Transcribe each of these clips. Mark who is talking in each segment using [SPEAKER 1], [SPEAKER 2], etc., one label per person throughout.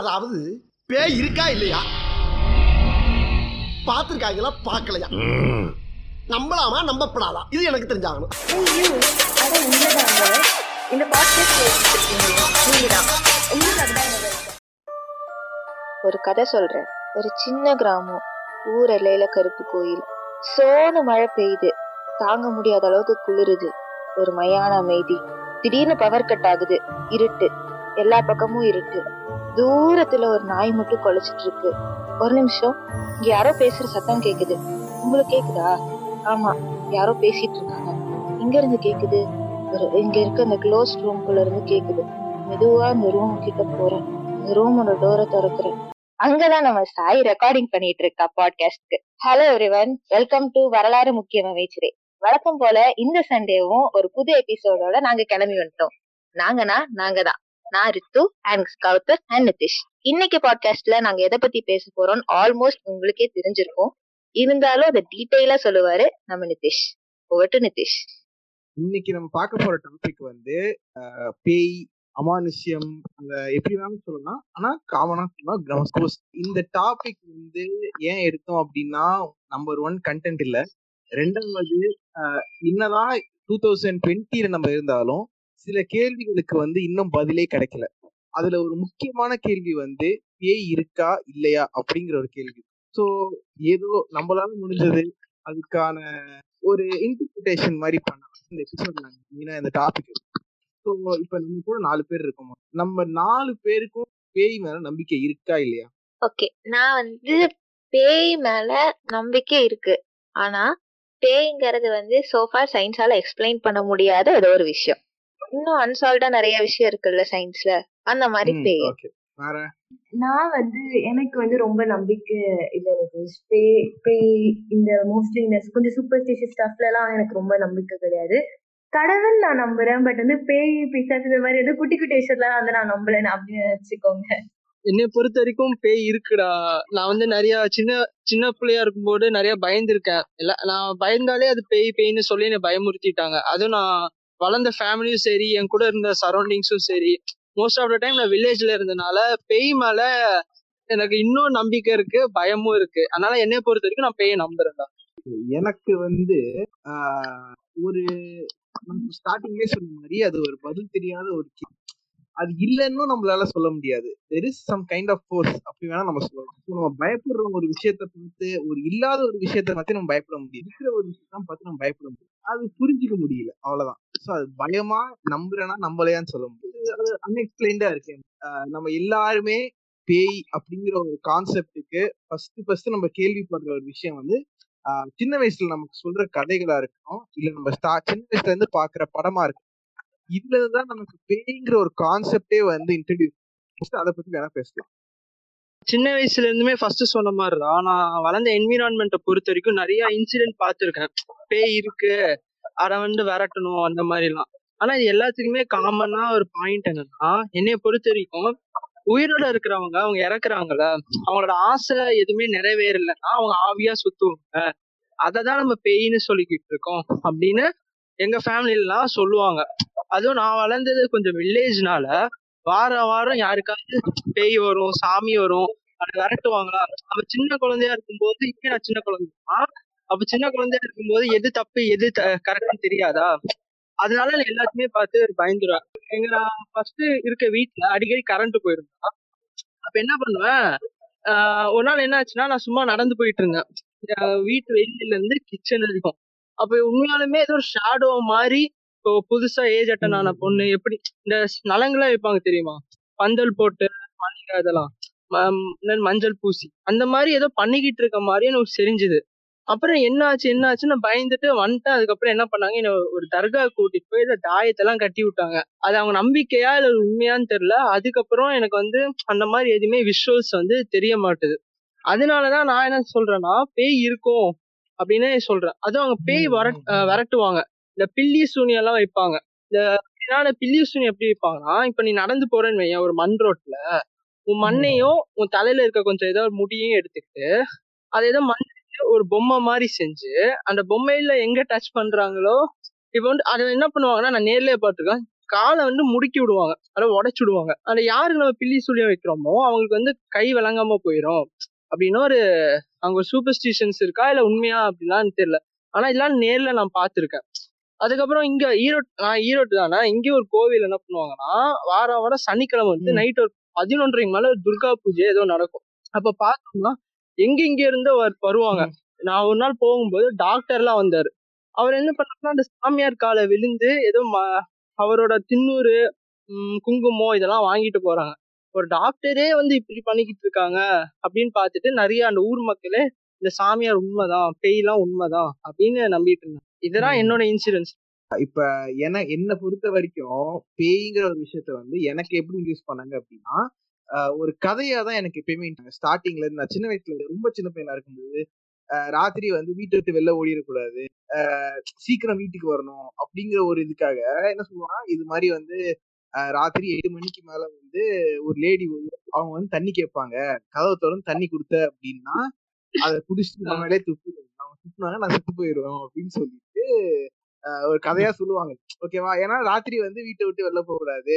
[SPEAKER 1] அதாவது பேய் இருக்கா இல்லையா பார்த்துருக்காங்களா பார்க்கலையா நம்பலாமா நம்பப்படாதா இது எனக்கு தெரிஞ்சாகணும்
[SPEAKER 2] ஐயோ அட உண்மைதாங்க இந்த பாட்காஸ்ட் கேட்டுருக்கீங்க நீங்கதான் உங்களுக்கு அதுதான் என்னோட இஷ்டம். ஒரு கதை சொல்றேன் ஒரு சின்ன கிராமம் ஊர் எல்லையில கருப்பு கோயில் சோனு மழை பெய்யுது தாங்க முடியாத அளவுக்கு குளிருது ஒரு மயான அமைதி திடீர்னு பவர் கட் ஆகுது இருட்டு எல்லா பக்கமும் இருட்டு தூரத்துல ஒரு நாய் மட்டும் குலைச்சிட்டு இருக்கு ஒரு நிமிஷம் இங்க யாரோ பேசுற சத்தம் கேக்குது உங்களுக்கு கேக்குதா ஆமா யாரோ பேசிட்டு இருக்காங்க எங்க இருந்து கேக்குது ஒரு இங்க இருக்க அந்த க்ளோஸ் ரூம்குள்ள இருந்து கேக்குது மெதுவா அந்த ரூம் கிட்ட போறேன் அந்த ரூமோட டோரை திறக்கிறேன் அங்கதான் நம்ம சாய் ரெக்கார்டிங் பண்ணிட்டு இருக்கா பாட்காஸ்ட்க்கு ஹலோ எவ்ரிவன் வெல்கம் டு வரலாறு முக்கியம் அமைச்சரே வழக்கம் போல இந்த சண்டேவும் ஒரு புது எபிசோடோட நாங்க கிளம்பி வந்துட்டோம் நாங்கனா நாங்க தான் நான் ரித்து அண்ட் கௌதர் அண்ட் நிதிஷ் இன்னைக்கு பாட்காஸ்ட்ல நாங்க எதை பத்தி பேச போறோம் ஆல்மோஸ்ட் உங்களுக்கே தெரிஞ்சிருக்கும் இருந்தாலும் அதை டீட்டெயிலா சொல்லுவாரு நம்ம நிதிஷ் ஓவர் டு நிதிஷ்
[SPEAKER 3] இன்னைக்கு நம்ம பார்க்க போற டாபிக் வந்து அஹ், பேய் அமானுஷ்யம் அந்த எப்படி வேணாலும் சொல்லலாம் ஆனா காமனா சொல்லலாம் கிரமஸ்கோஸ் இந்த டாபிக் வந்து ஏன் எடுத்தோம் அப்படின்னா நம்பர் ஒன் கண்டென்ட் இல்ல ரெண்டாவது அஹ், என்னதான் டூ தௌசண்ட் டுவெண்ட்டில நம்ம இருந்தாலும் சில கேள்விகளுக்கு வந்து இன்னும் பதிலே கிடைக்கல அதுல ஒரு முக்கியமான கேள்வி வந்து பேய் இருக்கா இல்லையா அப்படிங்கிற ஒரு கேள்வி ஸோ ஏதோ நம்மளால முடிஞ்சது அதுக்கான ஒரு இன்டர்பிரிட்டேஷன் மாதிரி பண்ணலாம் இந்த எபிசோட் நாங்க மெயினா இந்த டாபிக் ஸோ இப்ப நம்ம கூட நாலு பேர் இருக்கோம் நம்ம நாலு பேருக்கும் பேய் மேல நம்பிக்கை இருக்கா இல்லையா
[SPEAKER 2] ஓகே நான் வந்து பேய் மேல நம்பிக்கை இருக்கு ஆனா பேய்ங்கிறது வந்து சோஃபா சயின்ஸால எக்ஸ்பிளைன் பண்ண முடியாத ஏதோ ஒரு விஷயம் இன்னும் அன்சால்வ்டா நிறைய விஷயம் இருக்குல்ல சயின்ஸ்ல அந்த மாதிரி பேய்
[SPEAKER 3] ஓகே வேற
[SPEAKER 4] நான் வந்து எனக்கு வந்து ரொம்ப நம்பிக்கை இல்லை நிதிஷ் பேய் பேய் இந்த மோஸ்ட்லி இந்த கொஞ்சம் சூப்பர்ஸ்டிஷியஸ் ஸ்டஃப்ல எல்லாம் எனக்கு ரொம்ப நம்பிக்கை கிடையாது கடவுள் நான் நம்புறேன் பட் வந்து பேய் பிசாசு இந்த மாதிரி எதுவும் குட்டி குட்டி விஷயத்துல வந்து நான் நம்பலன்னு அப்படின்னு வச்சுக்கோங்க
[SPEAKER 5] என்னை பொறுத்த வரைக்கும் பேய் இருக்குடா நான் வந்து நிறைய சின்ன சின்ன பிள்ளையா இருக்கும்போது நிறைய பயந்துருக்கேன் இல்ல நான் பயந்தாலே அது பேய் பேய்னு சொல்லி என்னை பயமுறுத்திட்டாங்க அதுவும் நான் வளர்ந்த ஃபேமிலியும் சரி என் கூட இருந்த சரௌண்டிங்ஸும் சரி மோஸ்ட் ஆஃப் த டைம் நான் வில்லேஜ்ல இருந்தனால பேய் மேல எனக்கு இன்னும் நம்பிக்கை இருக்கு பயமும் இருக்கு அதனால என்னைய பொறுத்த வரைக்கும் நான் பேயை நம்புறேன்டா
[SPEAKER 3] எனக்கு வந்து ஆஹ், ஒரு ஸ்டார்டிங்லேயே சொன்ன மாதிரி அது ஒரு பதில் தெரியாத ஒரு கேள்வி அது இல்லைன்னு நம்மளால சொல்ல முடியாது there is some kind of force அப்படி வேணா நம்ம சொல்லலாம் So, நம்ம பயப்படுற ஒரு விஷயத்த பார்த்து ஒரு இல்லாத ஒரு விஷயத்த பார்த்து நம்ம பயப்பட முடியும் இருக்கிற ஒரு விஷயத்தான் பார்த்து நம்ம பயப்பட முடியும் அது புரிஞ்சுக்க முடியல அவ்வளவுதான் ஸோ அது பயமா நம்புறேன்னா நம்பலையான்னு சொல்ல முடியும் அது அன்எக்ஸ்பிளைன்டா இருக்கு ஆஹ் நம்ம எல்லாருமே பேய் அப்படிங்கிற ஒரு கான்செப்டுக்கு ஃபர்ஸ்ட் ஃபர்ஸ்ட் நம்ம கேள்விப்படுற ஒரு விஷயம் வந்து ஆஹ் சின்ன வயசுல நமக்கு சொல்ற கதைகளா இருக்கட்டும் இல்ல நம்ம ஸ்டா சின்ன வயசுல இருந்து பாக்குற படமா இருக்கும் இதுல தான் நமக்கு பேய்ங்கிற ஒரு கான்செப்டே வந்து இன்ட்ரடியூஸ் அதை பத்தி வேணா பேசலாம்
[SPEAKER 5] சின்ன வயசுல இருந்துமே ஃபர்ஸ்ட் சொன்ன மாதிரிதான் நான் வளர்ந்த என்விரான்மெண்ட்டை பொறுத்த வரைக்கும் நிறைய இன்சிடென்ட் பார்த்துருக்கேன் பேய் இருக்கு அதை வந்து விரட்டணும் அந்த மாதிரி எல்லாம் ஆனா இது எல்லாத்துக்குமே காமனா ஒரு பாயிண்ட் என்னன்னா என்னைய பொறுத்த வரைக்கும் உயிரோட இருக்கிறவங்க அவங்க இறக்குறாங்கல்ல அவங்களோட ஆசை எதுவுமே நிறைவேறலைன்னா அவங்க ஆவியா சுத்துவாங்க அதை தான் நம்ம பேய்னு சொல்லிக்கிட்டு இருக்கோம் அப்படின்னு எங்க ஃபேமிலில எல்லாம் சொல்லுவாங்க அதுவும் நான் வளர்ந்தது கொஞ்சம் வில்லேஜ்னால வாரம் வாரம் யாருக்காவது பேய் வரும் சாமி வரும் அதை விரட்டுவாங்களா அவ சின்ன குழந்தையா இருக்கும்போது இப்ப நான் சின்ன குழந்தையா அப்ப சின்ன குழந்தையா இருக்கும்போது எது தப்பு எது கரெக்ட்னு தெரியாதா அதனால நான் எல்லாத்தையுமே பார்த்து பயந்துருவேன் எங்க நான் ஃபர்ஸ்ட் இருக்க வீட்டுல அடிக்கடி கரண்ட் போயிருந்தா அப்ப என்ன பண்ணுவேன் ஆஹ் ஒரு நாள் என்ன ஆச்சுன்னா நான் சும்மா நடந்து போயிட்டு இருந்தேன் ஆஹ் வீட்டு வெளியில இருந்து கிச்சன் வரைக்கும் அப்ப உண்மையாலுமே ஏதோ ஒரு ஷாடோ மாதிரி இப்போ புதுசா ஏஜ் அட்டன் ஆன பொண்ணு எப்படி இந்த நலங்கெல்லாம் வைப்பாங்க தெரியுமா பந்தல் போட்டு மல்லிகை இதெல்லாம் ம- என்னது மஞ்சள் பூசி அந்த மாதிரி ஏதோ பண்ணிக்கிட்டு இருக்க மாதிரி எனக்கு தெரிஞ்சுது அப்புறம் என்ன ஆச்சு என்ன ஆச்சுன்னு நான் பயந்துட்டு வந்துட்டேன் அதுக்கப்புறம் என்ன பண்ணாங்க என்ன ஒரு தர்கா கூட்டிட்டு போய் இந்த தாயத்தெல்லாம் கட்டி விட்டாங்க அது அவங்க நம்பிக்கையா இல்ல உண்மையான்னு தெரியல அதுக்கப்புறம் எனக்கு வந்து அந்த மாதிரி எதுவுமே விஷுவல்ஸ் வந்து தெரிய மாட்டுது அதனாலதான் நான் என்ன சொல்றேன்னா பேய் இருக்கும் அப்படின்னு சொல்றேன் அதுவும் அவங்க பேய் வரட் அஹ் விரட்டுவாங்க இந்த பில்லி சூனி எல்லாம் வைப்பாங்க இந்த எப்படின்னா பில்லி சூனி எப்படி வைப்பாங்கன்னா இப்ப நீ நடந்து போறேன்னு வையேன் ஒரு மண் ரோட்ல உன் மண்ணையும் உன் தலையில இருக்க கொஞ்சம் ஏதோ ஒரு முடியையும் எடுத்துக்கிட்டு அதை ஏதோ மண் ஒரு பொம்மை மாதிரி செஞ்சு அந்த பொம்மையில எங்க டச் பண்றாங்களோ இப்ப வந்து அதை என்ன பண்ணுவாங்கன்னா நான் நேர்லயே பார்த்திருக்கேன் காலை வந்து முடுக்கி விடுவாங்க அதை உடைச்சு விடுவாங்க அதுல யாருக்கு நம்ம பில்லி சுழியம் வைக்கிறோமோ அவங்களுக்கு வந்து கை விளங்காம போயிடும் அப்படின்னு ஒரு அங்க ஒரு சூப்பர்ஸ்டிஷன்ஸ் இருக்கா இல்ல உண்மையா அப்படிலாம் தெரியல ஆனா இதெல்லாம் நேர்ல நான் பார்த்திருக்கேன் அதுக்கப்புறம் இங்க ஈரோடு நான் ஈரோடு தானே இங்க ஒரு கோவில் என்ன பண்ணுவாங்கன்னா வாரம் வாரம் சனிக்கிழமை வந்து
[SPEAKER 3] ம்.
[SPEAKER 5] நைட் ஒரு பதினொன்றரைக்கு மேல துர்கா பூஜை ஏதோ நடக்கும் அப்ப பார்த்தோம்னா எங்க இங்க இருந்து வர்- வருவாங்க நான் ஒரு நாள் போகும்போது டாக்டர் எல்லாம் வந்தாரு அவர் என்ன பண்ணாருன்னா அந்த சாமியார் காலை விழுந்து ஏதோ ம- அவரோட திண்ணூறு ம், குங்குமம் இதெல்லாம் வாங்கிட்டு போறாங்க ஒரு டாக்டரே வந்து இப்படி பண்ணிக்கிட்டு இருக்காங்க அப்படின்னு பார்த்துட்டு நிறைய அந்த ஊர் மக்களே இந்த சாமியார் உண்மைதான் பேய்லாம் உண்மைதான் அப்படின்னு நம்பிட்டு இருந்தாங்க இதெல்லாம்
[SPEAKER 3] ம்.
[SPEAKER 5] என்னோட இன்சூரன்ஸ்
[SPEAKER 3] இப்ப என என்ன பொறுத்த வரைக்கும் பேய்ங்கிற ஒரு விஷயத்த வந்து எனக்கு எப்படி யூஸ் பண்ணாங்க அப்படின்னா ஆஹ் ஒரு கதையா தான் எனக்கு எப்பயுமே ஸ்டார்டிங்ல இருந்து நான் சின்ன வயசுல ரொம்ப சின்ன பையனா இருக்கும்போது ஆஹ் ராத்திரி வந்து வீட்டை விட்டு வெளில ஓடிடக்கூடாது ஆஹ் சீக்கிரம் வீட்டுக்கு வரணும் அப்படிங்கிற ஒரு இதுக்காக என்ன சொல்லுவாங்க இது மாதிரி வந்து ஆஹ் ராத்திரி எட்டு மணிக்கு மேல வந்து ஒரு லேடி அவங்க வந்து தண்ணி கேட்பாங்க கதவை திறந்து தண்ணி கொடுத்த அப்படின்னா அதை குடிச்சிட்டு நம்ம மேலே துப்பு அவங்க துப்புனாங்க நான் செத்து போயிடுவேன் அப்படின்னு சொல்லிட்டு ஆஹ் ஒரு கதையா சொல்லுவாங்க ஓகேவா ஏன்னா ராத்திரி வந்து வீட்டை விட்டு வெளில போக கூடாது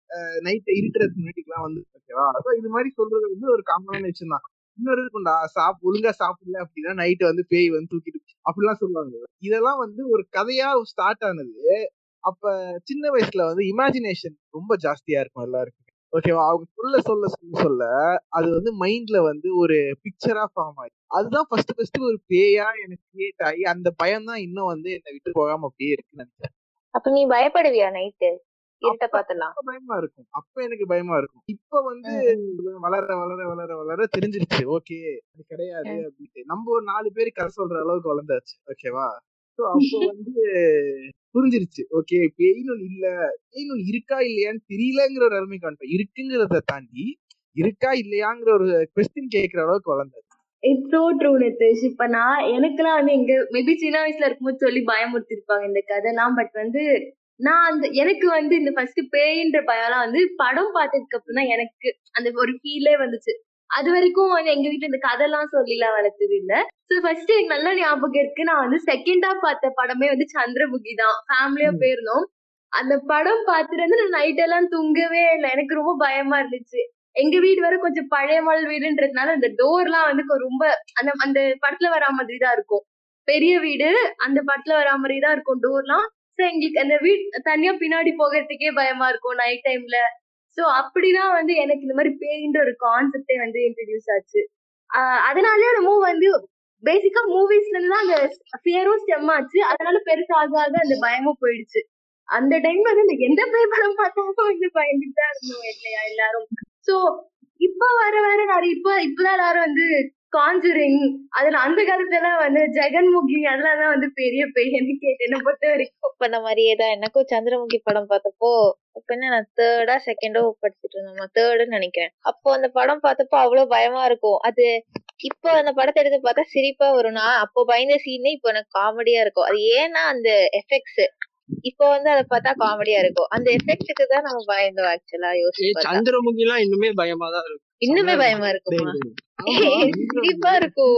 [SPEAKER 3] நைட் இருட்டுறதுக்கு முன்னாடிக்கெல்லாம் வந்து ஓகேவா ஸோ இது மாதிரி சொல்றது வந்து ஒரு காமனான விஷயம் தான் இன்னொரு இருக்கும்டா சாப் ஒழுங்கா சாப்பிடல அப்படின்னா நைட்டு வந்து பேய் வந்து தூக்கிட்டு அப்படிலாம் சொல்லுவாங்க இதெல்லாம் வந்து ஒரு கதையா ஸ்டார்ட் ஆனது அப்ப சின்ன வயசுல வந்து இமேஜினேஷன் ரொம்ப ஜாஸ்தியா இருக்கும் எல்லாருக்கும் ஓகேவா அவங்க சொல்ல சொல்ல சொல்ல சொல்ல அது வந்து மைண்ட்ல வந்து ஒரு பிக்சரா ஃபார்ம் ஆகி அதுதான் ஃபர்ஸ்ட் ஃபர்ஸ்ட் ஒரு பேயா எனக்கு கிரியேட் ஆகி அந்த பயம் தான் இன்னும் வந்து என்னை விட்டு போகாம அப்படியே இருக்குன்னு நினைக்கிறேன்
[SPEAKER 2] அப்ப நீ பயப்படுவியா நைட்டு இருட்ட
[SPEAKER 3] அப்ப
[SPEAKER 2] பாத்தலாம்
[SPEAKER 3] அப்ப பயமா இருக்கும் அப்ப எனக்கு பயமா இருக்கும் இப்ப வந்து வளர வளர வளர வளர தெரிஞ்சிருச்சு ஓகே அது கிடையாது அப்படின்ட்டு நம்ம ஒரு நாலு பேர் கதை சொல்ற அளவுக்கு வளர்ந்தாச்சு ஓகேவா சோ அப்போ வந்து புரிஞ்சிருச்சு ஓகே பேய்னு ஒண்ணு இல்ல பேய்னு ஒண்ணு இருக்கா இல்லையான்னு தெரியலங்கிற ஒரு அருமை காண்பேன் இருக்குங்கிறத தாண்டி இருக்கா இல்லையாங்கிற ஒரு கொஸ்டின் கேட்கிற அளவுக்கு வளர்ந்தாச்சு
[SPEAKER 4] இட்ஸ் சோ ட்ரூ நிதிஷ் இப்ப நான் எனக்கெல்லாம் வந்து எங்க மேபி சின்ன வயசுல இருக்கும்போது சொல்லி பயமுறுத்திருப்பாங்க இந்த கதைலாம் பட் வந்து நான் அந்த எனக்கு வந்து இந்த ஃபர்ஸ்ட் பேயின்ற பயம்லாம் வந்து படம் பார்த்ததுக்கு அப்புறம் தான் எனக்கு அந்த ஒரு ஃபீலே வந்துச்சு அது வரைக்கும் வந்து எங்க வீட்டுல இந்த கதைலாம் சொல்லிலாம் வளர்த்தது இல்ல சோ ஃபர்ஸ்ட் எனக்கு நல்ல ஞாபகம் இருக்கு நான் வந்து செகண்டா பார்த்த படமே வந்து சந்திரமுகி தான் ஃபேமிலியா
[SPEAKER 3] ம்.
[SPEAKER 4] போயிருந்தோம் அந்த படம் பார்த்துட்டு வந்து நான் நைட் எல்லாம் தூங்கவே இல்லை எனக்கு ரொம்ப பயமா இருந்துச்சு எங்க வீடு வேற கொஞ்சம் பழைய மாடல் வீடுன்றதுனால அந்த டோர்லாம் வந்து கொ- ரொம்ப அந்த அந்த படத்துல வரா மாதிரி தான் இருக்கும் பெரிய வீடு அந்த படத்துல வரா மாதிரி தான் இருக்கும் டோர்லாம் சோ எங்களுக்கு அந்த வீடு தனியா பின்னாடி போகிறதுக்கே பயமா இருக்கும் நைட் டைம்ல சோ அப்படிதான் வந்து எனக்கு இந்த மாதிரி பேயின்ற ஒரு கான்செப்டே வந்து இன்ட்ரடியூஸ் ஆச்சு ஆஹ் அதனாலயே நம்ம வந்து பேசிக்கா மூவிஸ்ல இருந்து தான் அந்த ஃபியரும் ஸ்டெம் ஆச்சு அதனால பெருசாக ஆக அந்த பயமும் போயிடுச்சு அந்த டைம்ல வந்து இந்த எந்த பேய் படம் பார்த்தாலும் வந்து பயந்துட்டு தான் இருந்தோம் இல்லையா எல்லாரும் சோ இப்ப வர வர நிறைய இப்ப இப்பதான் எல்லாரும் வந்து காஞ்சரிங் அதுல அந்த காலத்துல வந்து ஜெகன்முகி அதெல்லாம் தான் வந்து பெரிய பெய்யன்னு கேட்டு என்ன பொறுத்த வரைக்கும்
[SPEAKER 2] பண்ண மாதிரியே தான் எனக்கும் சந்திரமுகி படம் பார்த்தப்போ அப்ப என்ன நான் தேர்டா செகண்டோ படிச்சுட்டு இருந்தோம் தேர்டுன்னு நினைக்கிறேன் அப்போ அந்த படம் பார்த்தப்போ அவ்வளவு பயமா இருக்கும் அது இப்போ அந்த படத்தை எடுத்து பார்த்தா சிரிப்பா வரும் நான் அப்போ பயந்த சீனே இப்போ எனக்கு காமெடியா இருக்கும் அது ஏன்னா அந்த எஃபெக்ட்ஸ் இப்போ வந்து அதை பார்த்தா காமெடியா இருக்கும் அந்த எஃபெக்ட்டுக்கு தான் நம்ம பயந்தோம் ஆக்சுவலா
[SPEAKER 5] ஏ
[SPEAKER 2] யோசிச்சு பார்த்தா
[SPEAKER 5] சந்திரமுகி எல்லாம் இன்னுமே பயமா தான் இருக்கும்
[SPEAKER 2] இன்னுமே
[SPEAKER 3] செமையா
[SPEAKER 2] பயமா
[SPEAKER 3] இருக்கும்.
[SPEAKER 2] இருக்குமா
[SPEAKER 3] டேய், டேய். ஆமா,
[SPEAKER 2] சிரிப்பா இருக்கும்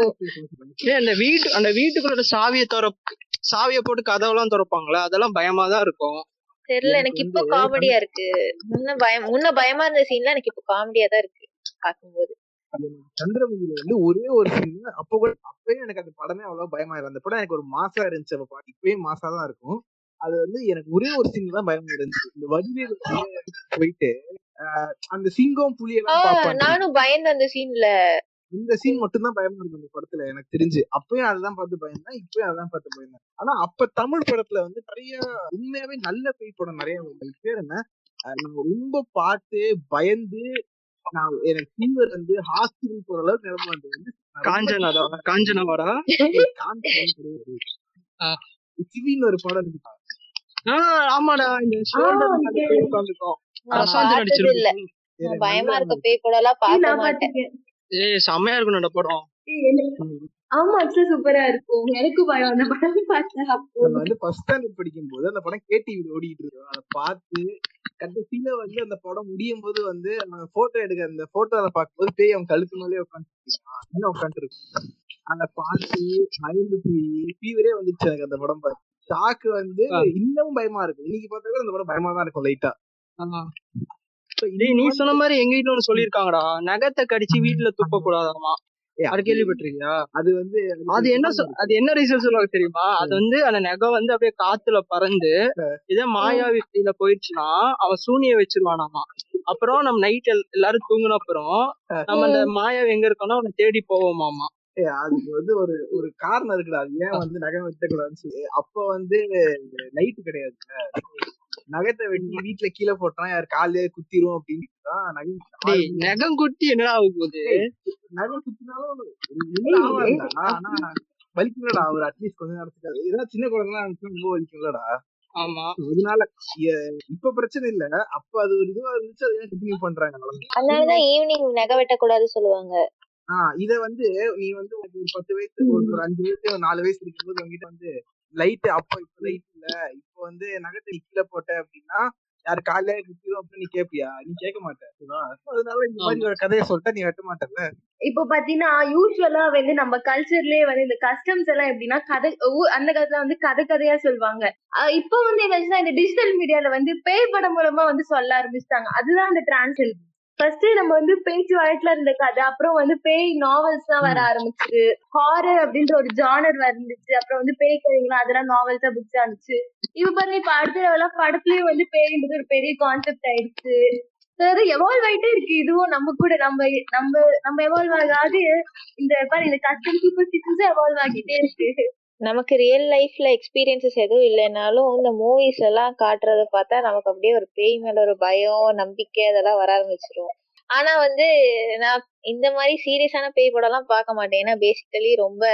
[SPEAKER 5] ஏ அந்த வீட்டு அந்த வீட்டுக்குள்ள சாவியை திற சாவியை போட்டு கதவெல்லாம் திறப்பாங்களே அதெல்லாம் பயமா தான் இருக்கும்
[SPEAKER 2] தெரியல
[SPEAKER 3] எனக்கு
[SPEAKER 2] எனக்கு இப்போ
[SPEAKER 3] வந்து
[SPEAKER 2] காமெடியா இருக்கு முன்ன பயம் முன்ன பயமா இருந்த சீன்லாம் எனக்கு இப்போ காமெடியா தான் இருக்கு பார்க்கும்போது
[SPEAKER 3] சந்திரமுகில வந்து ஒரே ஒரு சீன் அப்போ கூட அப்பவே எனக்கு அந்த படமே அவ்வளவு பயமா இல்லை அந்த படம் எனக்கு ஒரு மாசா இருந்துச்சு அப்ப பாட்டு இப்பயும் மாசா தான் இருக்கும் அது வந்து எனக்கு ஒரே ஒரு சீன் தான் பயமா இருந்துச்சு இந்த வடிவேலு போயிட்டு ஆஹ் அந்த சிங்கம் புலி எல்லாம்
[SPEAKER 2] ஆஹ்
[SPEAKER 3] பாப்பாங்க
[SPEAKER 2] நானும் பயந்த அந்த சீன்ல
[SPEAKER 3] இந்த சீன் மட்டும் தான் பயமா இருக்கும் அந்த படத்துல எனக்கு தெரிஞ்சு அப்பயும் அதுதான் பார்த்து பயந்தேன் இப்பயும் அதான் பார்த்து பயந்தேன் ஆனா அப்ப தமிழ் படத்துல வந்து நிறைய உண்மையாவே நல்ல பேய் படம் நிறைய வருது. அதுக்கு பேர் என்ன அஹ் நான் ரொம்ப பார்த்து பயந்து நான் எனக்கு ஃபீவர் வந்து ஹாஸ்பிட்டல் போற அளவுக்கு நிலைமை வந்தது வந்து நான் ரொம்ப
[SPEAKER 5] காஞ்சனாடா காஞ்சனாவாடா
[SPEAKER 3] ஏய், காஞ்சனா கிடையாது.
[SPEAKER 5] ஆ.
[SPEAKER 3] சிவின்னு ஒரு படம் இருக்கு
[SPEAKER 5] ஆஹ் ஆமாடா இந்த ஷோல்டர் மேல போய் உட்காந்துருக்கோம்
[SPEAKER 2] நான்
[SPEAKER 5] பிரசாந்த்
[SPEAKER 2] பார்த்தது இல்ல
[SPEAKER 5] நடிச்சிருக்கும்
[SPEAKER 2] நான் பயமா இருக்க பேய் கூட எல்லாம் பார்க்க
[SPEAKER 4] நான்
[SPEAKER 2] மாட்டேன்
[SPEAKER 4] பாத்துக்கேன்
[SPEAKER 5] ஏய் செம்மையா இருக்கும் அந்த படம்
[SPEAKER 4] ஏய், எனக்கு- ஆமா ஆக்சுவலா சூப்பரா இருக்கும் எனக்கு பயம் அந்த படம் பார்த்தா அப்போ
[SPEAKER 3] நம்ம வந்து ஃபர்ஸ்ட் ஸ்டாண்டர்ட் படிக்கும் போது அந்த படம் கேடிவில ஓடிட்டு இருக்கோம் அதை பார்த்து கடைசியில வந்து அந்த படம் முடியும் போது வந்து போட்டோ எடுக்க அந்த போட்டோல பார்க்கும்போது பேய் அவன் கழுத்து மேலே உட்காந்து இன்னும் உட்காந்துருக்கு அதை பார்த்து பயந்து போய் ஃபீவரே வந்துச்சு எனக்கு அந்த படம் பார்த்து ஷாக்கு வந்து
[SPEAKER 5] ஆ.
[SPEAKER 3] இன்னமும் பயமா இருக்கு இன்னைக்கு பார்த்தா கூட அந்த படம் பயமா தான் இருக்கும் லைட்டா
[SPEAKER 5] ஆமா. டேய் நீ சொன்ன மாதிரி எங்க வீட்ல ஒண்ணு சொல்லிருக்காங்கடா நகத்தை கடிச்சு வீட்டுல துப்ப கூடாதாமா அது கேள்விப்பட்டிருக்கியா
[SPEAKER 3] அது வந்து
[SPEAKER 5] அது என்ன சொ- அது என்ன ரீசன் சொல்லுவாங்க தெரியுமா அது வந்து அந்த நகம் வந்து அப்படியே காத்துல பறந்து இதே மாயாவி கீழ போயிடுச்சுன்னா அவன் சூனிய வச்சிருவானாமா அப்புறம் நம்ம நைட் எல்லாரும் தூங்குன அப்புறம் நம்ம அந்த மாயாவி எங்க இருக்கோம்னா அவனை தேடி போவோமாமா
[SPEAKER 3] ஏய், அதுக்கு வந்து ஒரு ஒரு காரணம் இருக்குடா அது ஏன் வந்து நகம் வெட்டக்கூடாதுன்னு சொல்லி அப்ப வந்து லைட் கிடையாது நகத்தை வெட்டி வீட்டுல கீழே போட்டா யார் காலையே குத்திரும் அப்படின்னு தான் நகம்
[SPEAKER 5] டேய் நகம் குட்டி என்னடா ஆக போகுது
[SPEAKER 3] நகம் குத்தினாலும் ஒண்ணும் ஆகாதுடா. ஆனா வலிக்கும்லடா ஒரு அட்லீஸ்ட் கொஞ்ச நேரத்துக்கு ஏதாவது சின்ன குழந்தைலாம் இருந்துச்சுன்னா ரொம்ப வலிக்கும்லடா
[SPEAKER 5] ஆமா
[SPEAKER 3] அதனால எ- இப்ப பிரச்சனை இல்ல அப்ப அது ஒரு இதுவா இருந்துச்சு அதை கண்டினியூ பண்றாங்க அவ்வளவுதான்.
[SPEAKER 2] அதனாலதான் ஈவினிங் நகை வெட்டக்கூடாது சொல்லுவாங்க
[SPEAKER 3] ஆஹ் இத வந்து நீ வந்து உனக்கு ஒரு பத்து வயசு ஒரு ஒரு அஞ்சு வயசு ஒரு நாலு வயசு இருக்கும்போது உங்ககிட்ட வந்து லைட் அப்ப இப்ப லைட் இல்ல இப்ப வந்து நகத்தை நீ கீழே போட்ட அப்படின்னா யாரு காலையில குத்திரும் அப்படின்னு நீ கேப்பியா நீ கேட்க மாட்ட ஓகேவா? So அதனால இந்த மாதிரி ஒரு கதையை சொல்லிட்டா நீ வெட்ட மாட்டல
[SPEAKER 4] இப்போ பாத்தீங்கன்னா யூஸ்வலா வந்து நம்ம கல்ச்சர்லயே வந்து இந்த கஸ்டம்ஸ் எல்லாம் எப்படின்னா கதை ஊ- அந்த காலத்துல வந்து கதை கதையா சொல்லுவாங்க அஹ் இப்போ வந்து என்னாச்சுன்னா இந்த டிஜிட்டல் மீடியால வந்து பேய் படம் மூலமா வந்து சொல்ல ஆரம்பிச்சிட்டாங்க அதுதான் அந்த டிரான்ஸ்லேட் ஃபர்ஸ்ட் நம்ம வந்து பேச்சு வழக்குல இருந்த கதை அப்புறம் வந்து பேய் நாவல்ஸ் தான் வர ஆரம்பிச்சு ஹாரர் அப்படின்ற ஒரு ஜானர் வந்துச்சு அப்புறம் வந்து பேய் கதைங்களா அதெல்லாம் நாவல்ஸா புக்ஸ் ஆனிச்சு இப்ப பாருங்க இப்ப அடுத்த லெவலா படத்துலயே வந்து பேய்ன்றது ஒரு பெரிய கான்செப்ட் ஆயிடுச்சு சரி எவால்வ் ஆயிட்டே இருக்கு இதுவும் நம்ம கூட நம்ம நம்ம நம்ம எவால்வ் ஆகாது இந்த பாரு இந்த கஸ்டம் சூப்பர் எவால்வ் ஆகிட்டே இருக்கு
[SPEAKER 2] நமக்கு ரியல் லைஃப்ல எக்ஸ்பீரியன்சஸ் எதுவும் இல்லைனாலும் இந்த மூவிஸ் எல்லாம் காட்டுறத பார்த்தா நமக்கு அப்படியே ஒரு பேய் மேல ஒரு பயம் நம்பிக்கை அதெல்லாம் வர ஆரம்பிச்சிரும் ஆனா வந்து நான் இந்த மாதிரி சீரியஸான பேய் படம் எல்லாம் பார்க்க மாட்டேன் ஏன்னா பேசிக்கலி ரொம்ப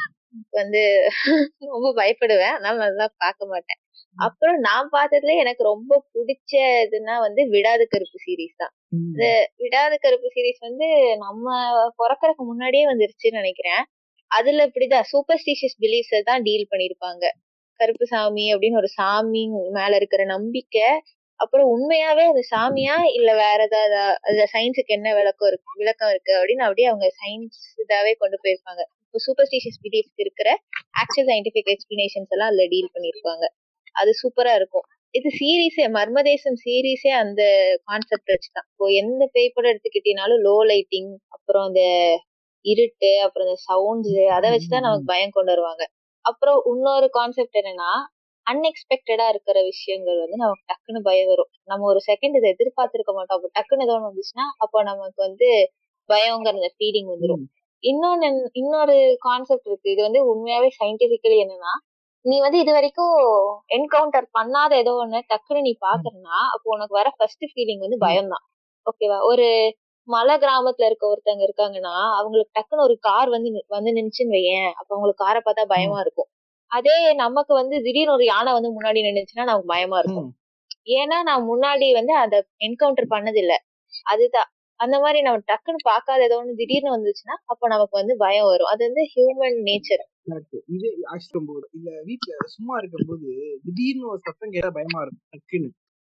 [SPEAKER 2] வந்து ரொம்ப பயப்படுவேன் அதனால அதெல்லாம் பார்க்க மாட்டேன் அப்புறம் நான் பார்த்ததுல எனக்கு ரொம்ப பிடிச்ச இதுன்னா வந்து விடாது கருப்பு சீரீஸ் தான் இந்த விடாத கருப்பு சீரிஸ் வந்து நம்ம பிறக்கறதுக்கு முன்னாடியே வந்துருச்சுன்னு நினைக்கிறேன் அதுல இப்படிதான் சூப்பர்ஸ்டிஷியஸ் பிலீஃப்ஸை தான் டீல் பண்ணிருப்பாங்க கருப்பு சாமி அப்படின்னு ஒரு சாமி மேல இருக்கிற நம்பிக்கை அப்புறம் உண்மையாவே அது சாமியா இல்ல வேற ஏதாவது அதுல சயின்ஸுக்கு என்ன விளக்கம் இருக்கு விளக்கம் இருக்கு அப்படின்னு அப்படியே அவங்க சயின்ஸ் இதாவே கொண்டு போயிருப்பாங்க இப்போ சூப்பர்ஸ்டிஷியஸ் பிலீஃப்க்கு இருக்கிற ஆக்சுவல் சயின்டிபிக் எக்ஸ்பிளனேஷன்ஸ் எல்லாம் அதுல டீல் பண்ணிருப்பாங்க அது சூப்பரா இருக்கும் இது சீரீஸே மர்மதேசம் சீரீஸே அந்த கான்செப்ட் வச்சுதான் இப்போ எந்த பேய் படம் எடுத்துக்கிட்டீங்கனாலும் லோ லைட்டிங் அப்புறம் அந்த இருட்டு அப்புறம் இந்த சவுண்ட்ஸ் அதை வச்சுதான் நமக்கு பயம் கொண்டு வருவாங்க அப்புறம் இன்னொரு கான்செப்ட் என்னன்னா அன்எக்ஸ்பெக்டடா இருக்கிற விஷயங்கள் வந்து நமக்கு டக்குன்னு பயம் வரும் நம்ம ஒரு செகண்ட் இதை எதிர்பார்த்திருக்க மாட்டோம் அப்போ டக்குன்னு ஏதோ ஒண்ணு வந்துச்சுன்னா அப்போ நமக்கு வந்து பயங்கிற அந்த ஃபீலிங் வந்துரும் இன்னொன்னு என்ன- இன்னொரு கான்செப்ட் இருக்கு இது வந்து உண்மையாவே சயின்டிபிக்கலி என்னன்னா நீ வந்து இது வரைக்கும் என்கவுண்டர் பண்ணாத ஏதோ ஒண்ணு டக்குன்னு நீ பாக்குறனா அப்போ உனக்கு வர ஃபர்ஸ்ட் ஃபீலிங் வந்து பயம்தான் ஓகேவா ஒரு மலை கிராமத்துல இருக்க ஒருத்தங்க இருக்காங்கன்னா அவங்களுக்கு டக்குன்னு ஒரு கார் வந்து நி- வந்து நின்னுச்சுன்னு வையேன் அப்ப அவங்களுக்கு காரை பார்த்தா பயமா இருக்கும் அதே நமக்கு வந்து திடீர்னு ஒரு யானை வந்து முன்னாடி நின்னுச்சுன்னா நமக்கு பயமா இருக்கும்
[SPEAKER 3] ம்.
[SPEAKER 2] ஏன்னா நான் முன்னாடி வந்து அத என்கவுண்டர் பண்ணது இல்ல அதுதான் அந்த மாதிரி நம்ம டக்குன்னு பார்க்காத ஏதோ ஒண்ணு திடீர்னு வந்துச்சுன்னா அப்ப நமக்கு வந்து பயம் வரும் அது வந்து ஹியூமன் நேச்சர்
[SPEAKER 3] Correct. இது ஆக்சுவலி போது இல்ல வீட்ல சும்மா இருக்கும்போது திடீர்னு ஒரு சத்தம் கேட்டா பயமா இருக்கும் டக்குன்னு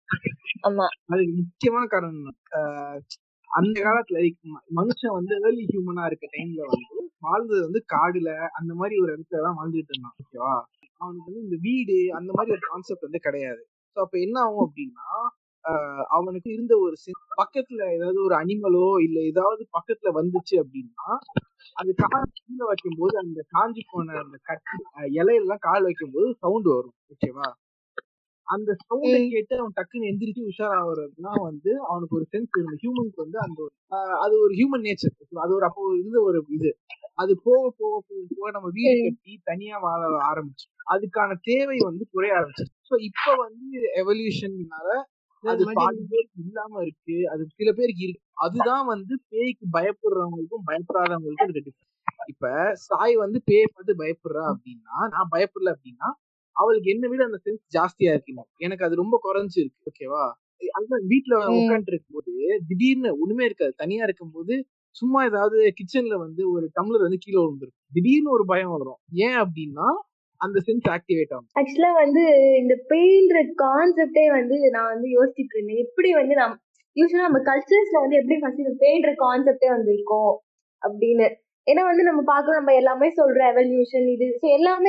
[SPEAKER 2] ஆமா
[SPEAKER 3] அதுக்கு முக்கியமான காரணம் என்ன? ஆஹ் அந்த காலத்துல like ம- மனுஷன் வந்து ஏர்லி ஹியூமனா இருக்க டைம்ல வந்து வாழ்ந்தது வந்து காடுல அந்த மாதிரி ஒரு இடத்துல தான் வாழ்ந்துட்டு இருந்தான் ஓகேவா அவனுக்கு வந்து இந்த வீடு அந்த மாதிரி ஒரு கான்செப்ட் வந்து கிடையாது ஸோ அப்ப என்ன ஆகும் அப்படின்னா ஆஹ் அவனுக்கு இருந்த ஒரு sense- பக்கத்துல ஏதாவது ஒரு அனிமலோ இல்ல ஏதாவது பக்கத்துல வந்துச்சு அப்படின்னா அந்த கால் கீழே வைக்கும்போது அந்த காஞ்சி போன அந்த கட்டி அஹ் இலையெல்லாம் கால் வைக்கும்போது சவுண்ட் வரும் ஓகேவா அந்த சவுண்ட
[SPEAKER 2] ம்.
[SPEAKER 3] கேட்டு அவன் டக்குன்னு எந்திரிச்சு உஷாராகிறதுலாம் வந்து அவனுக்கு ஒரு சென்ஸ் இருந்த ஹியூமனுக்கு வந்து அந்த ஒரு ஆஹ் அது ஒரு ஹியூமன் நேச்சர் அது ஒரு அப்போ இருந்த ஒரு இது அது போக போக போக போக நம்ம வீடு
[SPEAKER 2] ம்.
[SPEAKER 3] கட்டி தனியா வாழ ஆரம்பிச்சு அதுக்கான தேவை வந்து குறைய ஆரம்பிச்சு ஸோ இப்ப வந்து எவல்யூஷன்னால அது பாதி பேருக்கு இல்லாம இருக்கு அது சில பேருக்கு இருக்கு அதுதான் வந்து பேய்க்கு பயப்படுறவங்களுக்கும் பயப்படாதவங்களுக்கும் இருக்க difference. இப்ப சாய் வந்து பேயை பார்த்து பயப்படுறா அப்படின்னா நான் பயப்படல அப்படின்னா அவளுக்கு என்ன விட அந்த சென்ஸ் ஜாஸ்தியா இருக்கு எனக்கு அது ரொம்ப குறைஞ்சு இருக்கு ஓகேவா அதுதான் வீட்டுல
[SPEAKER 2] ம்.
[SPEAKER 3] உட்காந்துட்டு இருக்கும்போது திடீர்னு ஒண்ணுமே இருக்காது தனியா இருக்கும்போது சும்மா ஏதாவது கிச்சன்ல வந்து ஒரு டம்ளர் வந்து கீழே விழுந்துரும் திடீர்னு ஒரு பயம் வரும் ஏன் அப்படின்னா அந்த சென்ஸ் ஆக்டிவேட் ஆகும்
[SPEAKER 4] ஆக்சுவலா வந்து இந்த பெயின்ற கான்செப்டே வந்து நான் வந்து யோசிச்சுட்டு இருந்தேன் எப்படி வந்து நம் யூஸ்வலா நம்ம கல்ச்சர்ஸ்ல வந்து எப்படி ஃபர்ஸ்ட் இந்த பெயின்ற கான்செப்டே வந்திருக்கும் அப்படின்னு ஏன்னா வந்து நம்ம பார்க்கறோம் நம்ம எல்லாமே சொல்றோம் எவல்யூஷன் இது so எல்லாமே வந்து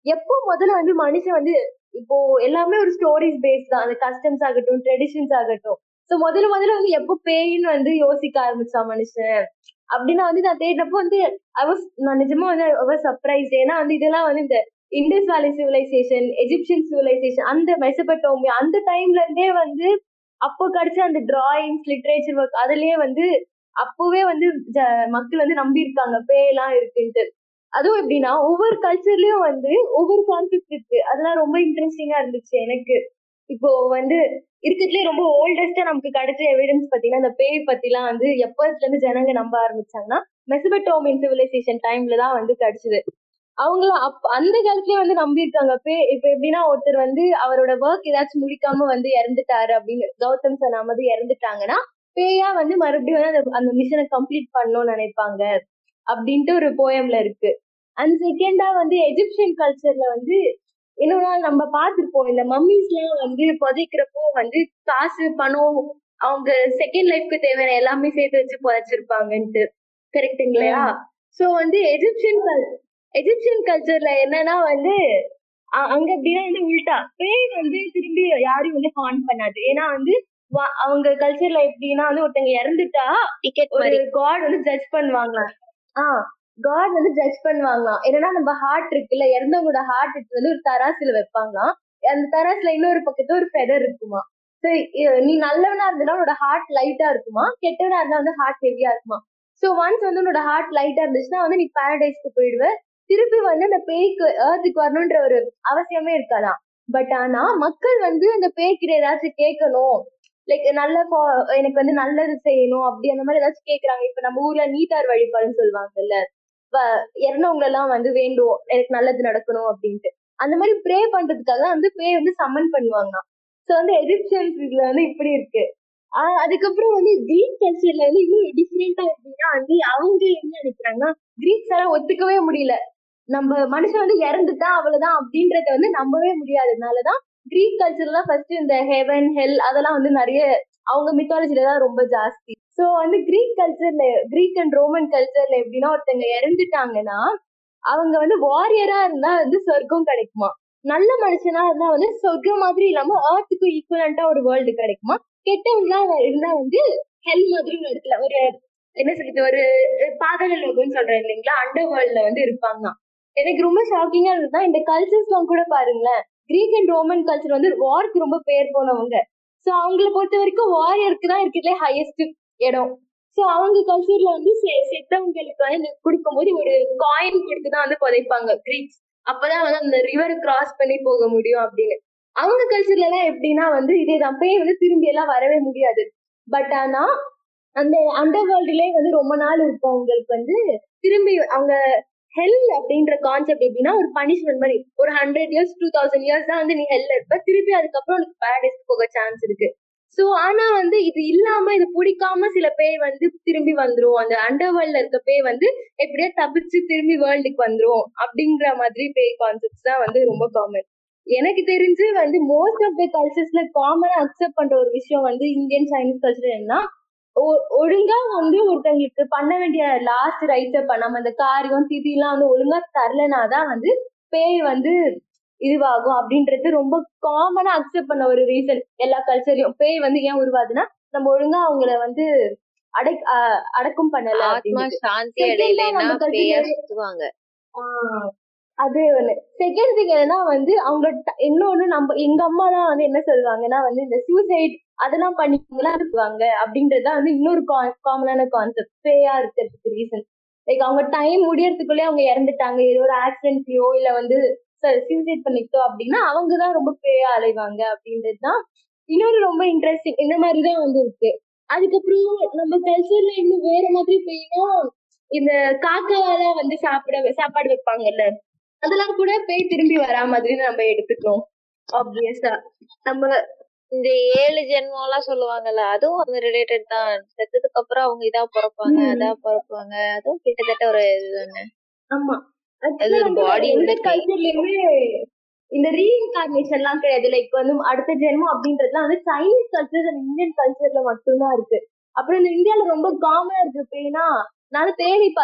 [SPEAKER 4] எப்போ முதல்ல வந்து மனுஷன் வந்து இப்போ எல்லாமே ஒரு ஸ்டோரிஸ் பேஸ் தான் அந்த கஸ்டம்ஸ் ஆகட்டும் ட்ரெடிஷன்ஸ் ஆகட்டும் சோ முதல்ல முதல்ல வந்து எப்போ பேயின்னு வந்து யோசிக்க ஆரம்பிச்சான் மனுஷன் அப்படின்னா வந்து நான் தேடினப்போ வந்து அவஸ் நான் நிஜமா வந்து அவர் சர்ப்ரைஸ் ஏன்னா வந்து இதெல்லாம் வந்து இந்த Indus valley civilisation Egyptian civilisation அந்த மெசபட்டோமியா அந்த டைம்ல இருந்தே வந்து அப்போ கிடைச்ச அந்த டிராயிங்ஸ் லிட்ரேச்சர் ஒர்க் அதுலயே வந்து அப்பவே வந்து ஜ- மக்கள் வந்து நம்பி இருக்காங்க பேயெல்லாம் இருக்குன்ட்டு அதுவும் எப்படின்னா ஒவ்வொரு கல்ச்சர்லயும் வந்து ஒவ்வொரு கான்செப்ட் இருக்கு அதெல்லாம் ரொம்ப இன்ட்ரெஸ்டிங்கா இருந்துச்சு எனக்கு இப்போ வந்து இருக்கிறதுலே ரொம்ப ஓல்டஸ்டா நமக்கு கிடைச்ச எவிடன்ஸ் பாத்தீங்கன்னா இந்த பேய் பத்திலாம் வந்து எப்பத்துல இருந்து ஜனங்க நம்ப ஆரம்பிச்சாங்கன்னா மெசபட்டோமியன் சிவிலைசேஷன் டைம்ல தான் வந்து கிடைச்சது அவங்களும் அப் அந்த காலத்துலயே வந்து நம்பியிருக்காங்க பே இப்ப எப்படின்னா ஒருத்தர் வந்து அவரோட ஒர்க் ஏதாச்சும் முடிக்காம வந்து இறந்துட்டாரு அப்படின்னு கௌதம் சனாமது இறந்துட்டாங்கன்னா பேயா வந்து மறுபடியும் வந்து அந்த அந்த மிஷனை கம்ப்ளீட் பண்ணணும்னு நினைப்பாங்க அப்படின்ட்டு ஒரு போயம்ல இருக்கு அண்ட் செகண்டா வந்து எஜிப்சியன் கல்ச்சர்ல வந்து இன்னொரு நாள் நம்ம பார்த்திருப்போம் இந்த மம்மிஸ் எல்லாம் வந்து புதைக்கிறப்போ வந்து காசு பணம் அவங்க செகண்ட் லைஃப்க்கு தேவையான எல்லாமே சேர்த்து வச்சு புதைச்சிருப்பாங்கன்ட்டு கரெக்டுங்களா சோ வந்து எஜிப்சியன் கல் எஜிப்சியன் கல்ச்சர்ல என்னன்னா வந்து அ- அங்க எப்படின்னா வந்து உல்டா பேய் வந்து திரும்பி யாரையும் வந்து ஹார்ன் பண்ணாது ஏன்னா வந்து வா- அவங்க கல்ச்சர்ல எப்படின்னா வந்து ஒருத்தங்க இறந்துட்டா
[SPEAKER 2] டிக்கெட்
[SPEAKER 4] ஒரு
[SPEAKER 2] மாதிரி
[SPEAKER 4] காட் வந்து ஜட்ஜ் பண்ணுவாங்க ஆ காட் வந்து ஜட்ஜ் பண்ணுவாங்களாம் என்னன்னா நம்ம ஹார்ட் இருக்குல்ல இறந்தவங்களோட ஹார்ட் எடுத்து வந்து ஒரு தராசுல வைப்பாங்களாம் அந்த தராசுல இன்னொரு பக்கத்துல ஒரு ஃபெதர் இருக்குமா So, இ- நீ நல்லவனா இருந்தனா உன்னோட ஹார்ட் லைட்டா இருக்குமா கெட்டவனா இருந்தா வந்து ஹார்ட் ஹெவியா இருக்குமா சோ ஒன்ஸ் வந்து உன்னோட ஹார்ட் லைட்டா இருந்துச்சுன்னா வந்து நீ பாரடைஸ்க்கு போயிடுவ திருப்பி வந்து அந்த பேய்க்கு ஏர்த்துக்கு வரணுன்ற ஒரு அவசியமே இருக்காதாம் பட் ஆனா மக்கள் வந்து அந்த பேய்கிட்ட ஏதாச்சும் கேட்கணும் லைக் நல்ல fo- எனக்கு வந்து நல்லது செய்யணும் அப்படி அந்த மாதிரி ஏதாச்சும் கேக்குறாங்க இப்ப நம்ம ஊர்ல நீட்டார் வழிபாடுன்னு சொல்லுவாங்கல்ல வ- இறந்தவங்க எல்லாம் வந்து வேண்டும் எனக்கு நல்லது நடக்கணும் அப்படின்ட்டு அந்த மாதிரி ப்ரே பண்றதுக்காக வந்து பேய் வந்து சம்மன் பண்ணுவாங்க சோ வந்து எஜிப்சியன்ஸ் இதுல வந்து இப்படி இருக்கு ஆஹ் அதுக்கப்புறம் வந்து கிரீக் கல்ச்சர்ல வந்து இன்னும் டிஃப்ரெண்டா எப்படின்னா வந்து அவங்க என்ன நினைக்கிறாங்கன்னா கிரீக்ஸ் எல்லாம் ஒத்துக்கவே முடியல நம்ம மனுஷன் வந்து இறந்துட்டா அவ்வளவுதான் அப்படின்றத வந்து நம்பவே முடியாததுனாலதான் கிரீக் கல்ச்சர்லாம் ஃபர்ஸ்ட் இந்த ஹெவன் ஹெல் அதெல்லாம் வந்து நிறைய அவங்க மித்தாலஜில தான் ரொம்ப ஜாஸ்தி சோ வந்து கிரீக் கல்ச்சர்ல கிரீக் அண்ட் ரோமன் கல்ச்சர்ல எப்படின்னா ஒருத்தங்க இறந்துட்டாங்கன்னா அவங்க வந்து வாரியரா இருந்தா வந்து சொர்க்கம் கிடைக்குமா நல்ல மனுஷனா இருந்தா வந்து சொர்க்கம் மாதிரி இல்லாம ஏர்த்துக்கு ஈக்குவலண்டா ஒரு வேர்ல்டு கிடைக்குமா கெட்டவங்களா இருந்தா வந்து ஹெல் மாதிரி ஒரு இடத்துல ஒரு என்ன சொல்றது ஒரு பாதாள லோகம்னு சொல்றேன் இல்லைங்களா அண்டர் வேர்ல்ட்ல வந்து இருப்பாங்க எனக்கு ரொம்ப ஷாக்கிங்கா இருந்ததுன்னா இந்த கல்ச்சர்ஸ்லாம் கூட பாருங்களேன் கிரீக் அண்ட் ரோமன் கல்ச்சர் வந்து வார்க்கு ரொம்ப பேர் போனவங்க சோ அவங்கள பொறுத்த வரைக்கும் வாரியருக்கு தான் இருக்கிறதுல ஹையஸ்ட் இடம் சோ அவங்க கல்ச்சர்ல வந்து செ- செத்தவங்களுக்கு வந்து கொடுக்கும்போது ஒரு காயின் கொடுத்து தான் வந்து புதைப்பாங்க கிரீக்ஸ் அப்பதான் வந்து அந்த ரிவர் கிராஸ் பண்ணி போக முடியும் அப்படின்னு அவங்க கல்ச்சர்ல எல்லாம் எப்படின்னா வந்து இதே தான் பேய் வந்து திரும்பி எல்லாம் வரவே முடியாது பட் ஆனா அந்த அண்டர் வேர்ல்டுலயே வந்து ரொம்ப நாள் இருக்கவங்களுக்கு வந்து திரும்பி அவங்க ஹெல் அப்படின்ற கான்செப்ட் எப்படின்னா ஒரு பனிஷ்மெண்ட் மாதிரி ஒரு hundred years two thousand years தான் வந்து நீ ஹெல்ல இருப்ப திருப்பி அதுக்கப்புறம் உனக்கு பேரடைஸ் போக சான்ஸ் இருக்கு சோ ஆனா வந்து இது இல்லாம இது பிடிக்காம சில பேர் வந்து திரும்பி வந்துரும் அந்த அண்டர் வேர்ல்ட்ல இருக்க பேய் வந்து எப்படியோ தப்பிச்சு திரும்பி வேர்ல்டுக்கு வந்துரும் அப்படிங்கிற மாதிரி பேய் கான்செப்ட்ஸ் தான் வந்து ரொம்ப காமன் எனக்கு தெரிஞ்சு வந்து மோஸ்ட் ஆஃப் த கல்ச்சர்ஸ்ல காமனா அக்செப்ட் பண்ற ஒரு விஷயம் வந்து இந்தியன் சைனீஸ் கல்ச்சர் என்னன்னா ஒ- ஒழுங்கா வந்து ஒருத்தங்களுக்கு பண்ண வேண்டிய லாஸ்ட் ரைட்ஸ பண்ணாம அந்த காரியம் திதி எல்லாம் வந்து ஒழுங்கா தரலனாதான் வந்து பேய் வந்து இதுவாகும் அப்படின்றது ரொம்ப காமனா அக்செப்ட் பண்ண ஒரு ரீசன் எல்லா கல்ச்சர்லயும் பேய் வந்து ஏன் உருவாதுன்னா நம்ம ஒழுங்கா அவங்கள வந்து அடக் அஹ் அடக்கம் பண்ணல
[SPEAKER 2] ஆத்மா
[SPEAKER 4] அப்படின்னு
[SPEAKER 2] சாந்தி
[SPEAKER 4] Second ஆ
[SPEAKER 2] அடையலைன்னா
[SPEAKER 4] நம்ம கல்ச்சர்
[SPEAKER 2] பேய
[SPEAKER 4] நிறைய-
[SPEAKER 2] சுத்துவாங்க
[SPEAKER 4] ஆஹ் அது ஒண்ணு செகண்ட் திங் என்னன்னா வந்து அவங்க ட- இன்னொன்னு நம்ம எங்க அம்மா தான் வந்து என்ன சொல்லுவாங்கன்னா வந்து இந்த சூசைட் அதெல்லாம் பண்ணிக்கலாம் இருக்குவாங்க அப்படின்றதுதான் வந்து இன்னொரு காமனான கான்செப்ட் பேயா இருக்கிறதுக்கு ரீசன் லைக் அவங்க டைம் முடியறதுக்குள்ளே அவங்க இறந்துட்டாங்க ஏதோ ஒரு ஆக்சிடென்ட்லயோ இல்ல வந்து சூசைட் பண்ணிக்கிட்டோ அப்படின்னா அவங்க தான் ரொம்ப பேயா அலைவாங்க அப்படின்றது தான் இன்னொரு ரொம்ப இன்ட்ரெஸ்டிங் இந்த மாதிரி தான் வந்து இருக்கு அதுக்கப்புறம் நம்ம கல்ச்சர்ல இன்னும் வேற மாதிரி பேய்னா இந்த காக்காவால வந்து சாப்பிட சாப்பாடு வைப்பாங்கல்ல அதெல்லாம் கூட பேய் திரும்பி வரா மாதிரி நம்ம எடுத்துக்கணும் ஆப்வியஸா நம்ம
[SPEAKER 2] இந்த ஏழு ஜென்மம் எல்லாம் சொல்லுவாங்கல்ல அதுவும் அது ரிலேட்டட் தான் செத்ததுக்கு அப்புறம் அவங்க இதா பிறப்பாங்க
[SPEAKER 4] ம்.
[SPEAKER 2] அதா பிறப்பாங்க அதுவும் கிட்டத்தட்ட ஒரு இதுதானே
[SPEAKER 4] ஆமா
[SPEAKER 2] அது ஒரு body
[SPEAKER 4] எந்த
[SPEAKER 2] உள்ள பேய்.
[SPEAKER 4] கல்ச்சர்லயுமே இந்த ரீஇன்கார்னேஷன் எல்லாம் கிடையாது லைக் வந்து அடுத்த ஜென்மம் அப்படின்றதுலாம் வந்து சைனீஸ் கல்ச்சர் அண்ட் இந்தியன் கல்ச்சர்ல மட்டும்தான் இருக்கு அப்புறம் இந்த இந்தியால ரொம்ப காமனா இருக்கு பேய்னா நான் தேடி பார்த்தேன்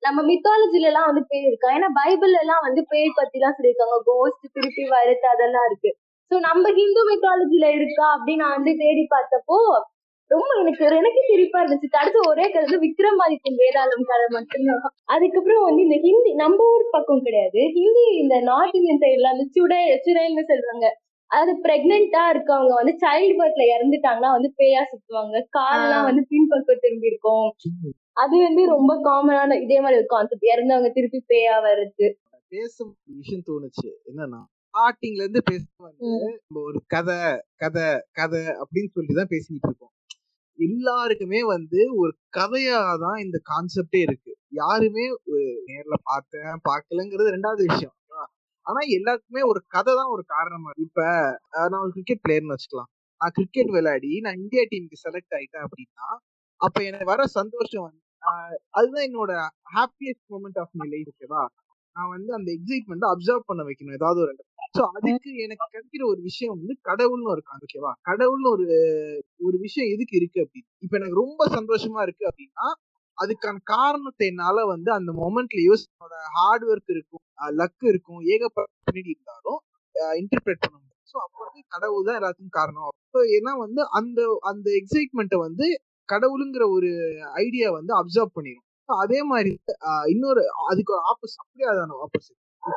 [SPEAKER 4] நம்ம மித்தாலஜில எல்லாம் வந்து பேய் இருக்கா ஏன்னா பைபிள்ல எல்லாம் வந்து பேய் பத்தி எல்லாம் சொல்லியிருக்காங்க கோஸ்ட் திருப்பி வருது அதெல்லாம் இருக்கு சோ நம்ம ஹிந்து மித்தாலஜில இருக்கா அப்படின்னு நான் வந்து தேடி பார்த்தப்போ ரொம்ப எனக்கு எனக்கு சிரிப்பா இருந்துச்சு கடைசி ஒரே கதை வந்து விக்ரமாதித்யன் வேதாளம் கதை மட்டும்தான் அதுக்கப்புறம் வந்து இந்த ஹிந்தி நம்ம ஊர் பக்கம் கிடையாது ஹிந்தி இந்த நார்த் இந்தியன் சைடுல அந்த சுடை சுடைன்னு சொல்றாங்க அது பிரெக்னெண்டா இருக்கவங்க வந்து சைல்டு பர்த்ல இறந்துட்டாங்கன்னா வந்து பேயா சுத்துவாங்க கால்லாம் வந்து பின்பக்கம் திரும்பி இருக்கும் அது வந்து ரொம்ப காமனான இதே மாதிரி ஒரு கான்செப்ட் இறந்தவங்க திருப்பி பேயா வருது
[SPEAKER 3] பேசும் ஒரு விஷயம் தோணுச்சு என்னன்னா ஸ்டார்டிங்ல இருந்து பேச வந்து நம்ம ஒரு கதை கதை கதை அப்படின்னு சொல்லிட்டு தான் பேசிக்கிட்டு இருக்கோம் எல்லாருக்குமே வந்து ஒரு கதையா தான் இந்த கான்செப்டே இருக்கு யாருமே ஒரு நேர்ல பார்த்தேன் பார்க்கலங்கிறது ரெண்டாவது விஷயம் ஆ, ஆனா எல்லாருக்குமே ஒரு கதை தான் ஒரு காரணமா இருக்கு. இப்ப அஹ், நான் ஒரு கிரிக்கெட் பிளேயர்னு வச்சுக்கலாம் நான் கிரிக்கெட் விளையாடி நான் இந்தியா டீமுக்கு செலக்ட் ஆயிட்டேன் அப்படின்னா அப்ப எனக்கு வர சந்தோஷம் வந்து ஆஹ், அதுதான் என்னோட happiest moment of my life ஓகேவா நான் வந்து அந்த எக்ஸைட்மெண்ட் அப்சர்வ் பண்ண வைக்கணும் ஏதாவது ஒரு ஸோ அதுக்கு எனக்கு கிடைக்கிற ஒரு விஷயம் வந்து கடவுள்னு இருக்காங்க ஓகேவா கடவுள்னு ஒரு ஒரு விஷயம் எதுக்கு இருக்கு அப்படின்னு இப்ப எனக்கு ரொம்ப சந்தோஷமா இருக்கு அப்படின்னா அதுக்கான காரணத்தை என்னால வந்து அந்த மொமெண்ட்ல யோசிச்சோட ஹார்ட் ஒர்க் இருக்கும் லக் இருக்கும் ஏகப்பட்ட பின்னாடி இருந்தாலும் இன்டர்பிரேட் பண்ண முடியும் ஸோ அப்போ வந்து கடவுள் தான் எல்லாத்துக்கும் காரணம் ஸோ ஏன்னா வந்து அந்த அந்த எக்ஸைட்மெண்ட்டை வந்து கடவுளுங்கிற ஒரு ஐடியா வந்து அப்சர்வ் பண்ணிடும் So அதே மாதிரி ஆஹ் இன்னொரு அதுக்கு ஒரு ஆப்போசிட் அப்படியே அதான ஆப்போசிட்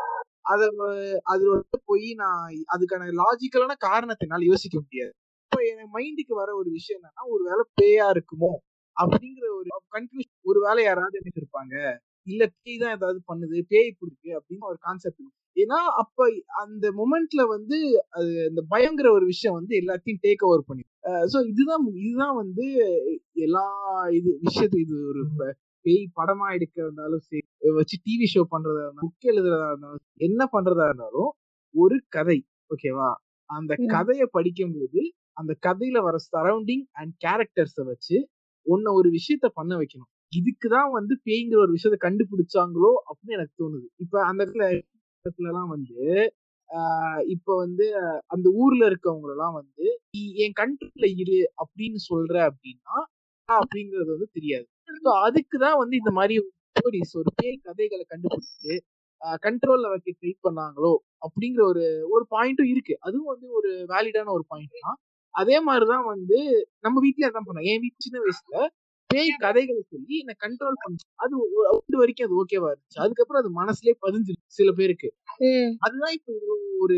[SPEAKER 3] அத வ- அதோட போய் நான் அதுக்கான லாஜிக்கலான காரணத்தை என்னால யோசிக்க முடியாது இப்போ என் மைண்டுக்கு வர ஒரு விஷயம் என்னன்னா ஒரு வேளை பேயா இருக்குமோ அப்படிங்கிற ஒரு கன்ஃபியூஷன் ஒரு வேளை யாராவது எனக்கு இருப்பாங்க இல்ல பேய் தான் ஏதாவது பண்ணுது பேய் பிடிக்கு அப்படின்னு ஒரு கான்செப்ட் ஏன்னா அப்ப அந்த மொமெண்ட்ல வந்து அது அந்த பயங்கிற ஒரு விஷயம் வந்து எல்லாத்தையும் டேக் ஓவர் பண்ணி ஸோ இதுதான் இதுதான் வந்து எல்லா இது விஷயத்து இது ஒரு ப- பேய் படமா எடுக்க இருந்தாலும் சரி வச்சு டிவி ஷோ பண்றதா இருந்தாலும் புக் எழுதுறதா இருந்தாலும் என்ன பண்றதா இருந்தாலும் ஒரு கதை ஓகேவா அந்த
[SPEAKER 4] ம்.
[SPEAKER 3] கதையை படிக்கும்போது அந்த கதையில வர சரௌண்டிங் அண்ட் கேரக்டர்ஸ வச்சு உன்னை ஒரு விஷயத்த பண்ண வைக்கணும் இதுக்குதான் வந்து பேய்ங்கிற ஒரு விஷயத்த கண்டுபிடிச்சாங்களோ அப்படின்னு எனக்கு தோணுது இப்ப அந்த இடத்துல இடத்துல எல்லாம் வந்து ஆஹ் இப்ப வந்து அஹ், அந்த ஊர்ல இருக்கவங்க எல்லாம் வந்து நீ என் கண்ட்ரோல்ல இரு அப்படின்னு சொல்ற அப்படின்னா ஆஹ் அப்படிங்கிறது வந்து தெரியாது ஸோ அதுக்குதான் வந்து இந்த மாதிரி ஸ்டோரிஸ் ஒரு பேய் கதைகளை கண்டுபிடிச்சு கண்ட்ரோல்ல வைக்க ட்ரை பண்ணாங்களோ அப்படிங்கிற ஒரு ஒரு பாயிண்ட்டும் இருக்கு அதுவும் வந்து ஒரு வேலிடான ஒரு பாயிண்ட் தான் அதே மாதிரிதான் வந்து நம்ம வீட்லயே அதான் பண்ணோம் என் வீட்டு சின்ன வயசுல பேய் கதைகளை சொல்லி என்னை கண்ட்ரோல் பண்ணு அது ஒரு இது வரைக்கும் அது ஓகேவா இருந்துச்சு அதுக்கப்புறம் அது மனசுலயே பதிஞ்சிருக்கு சில பேருக்கு அதுதான் இப்ப இவ்வளவு ஒரு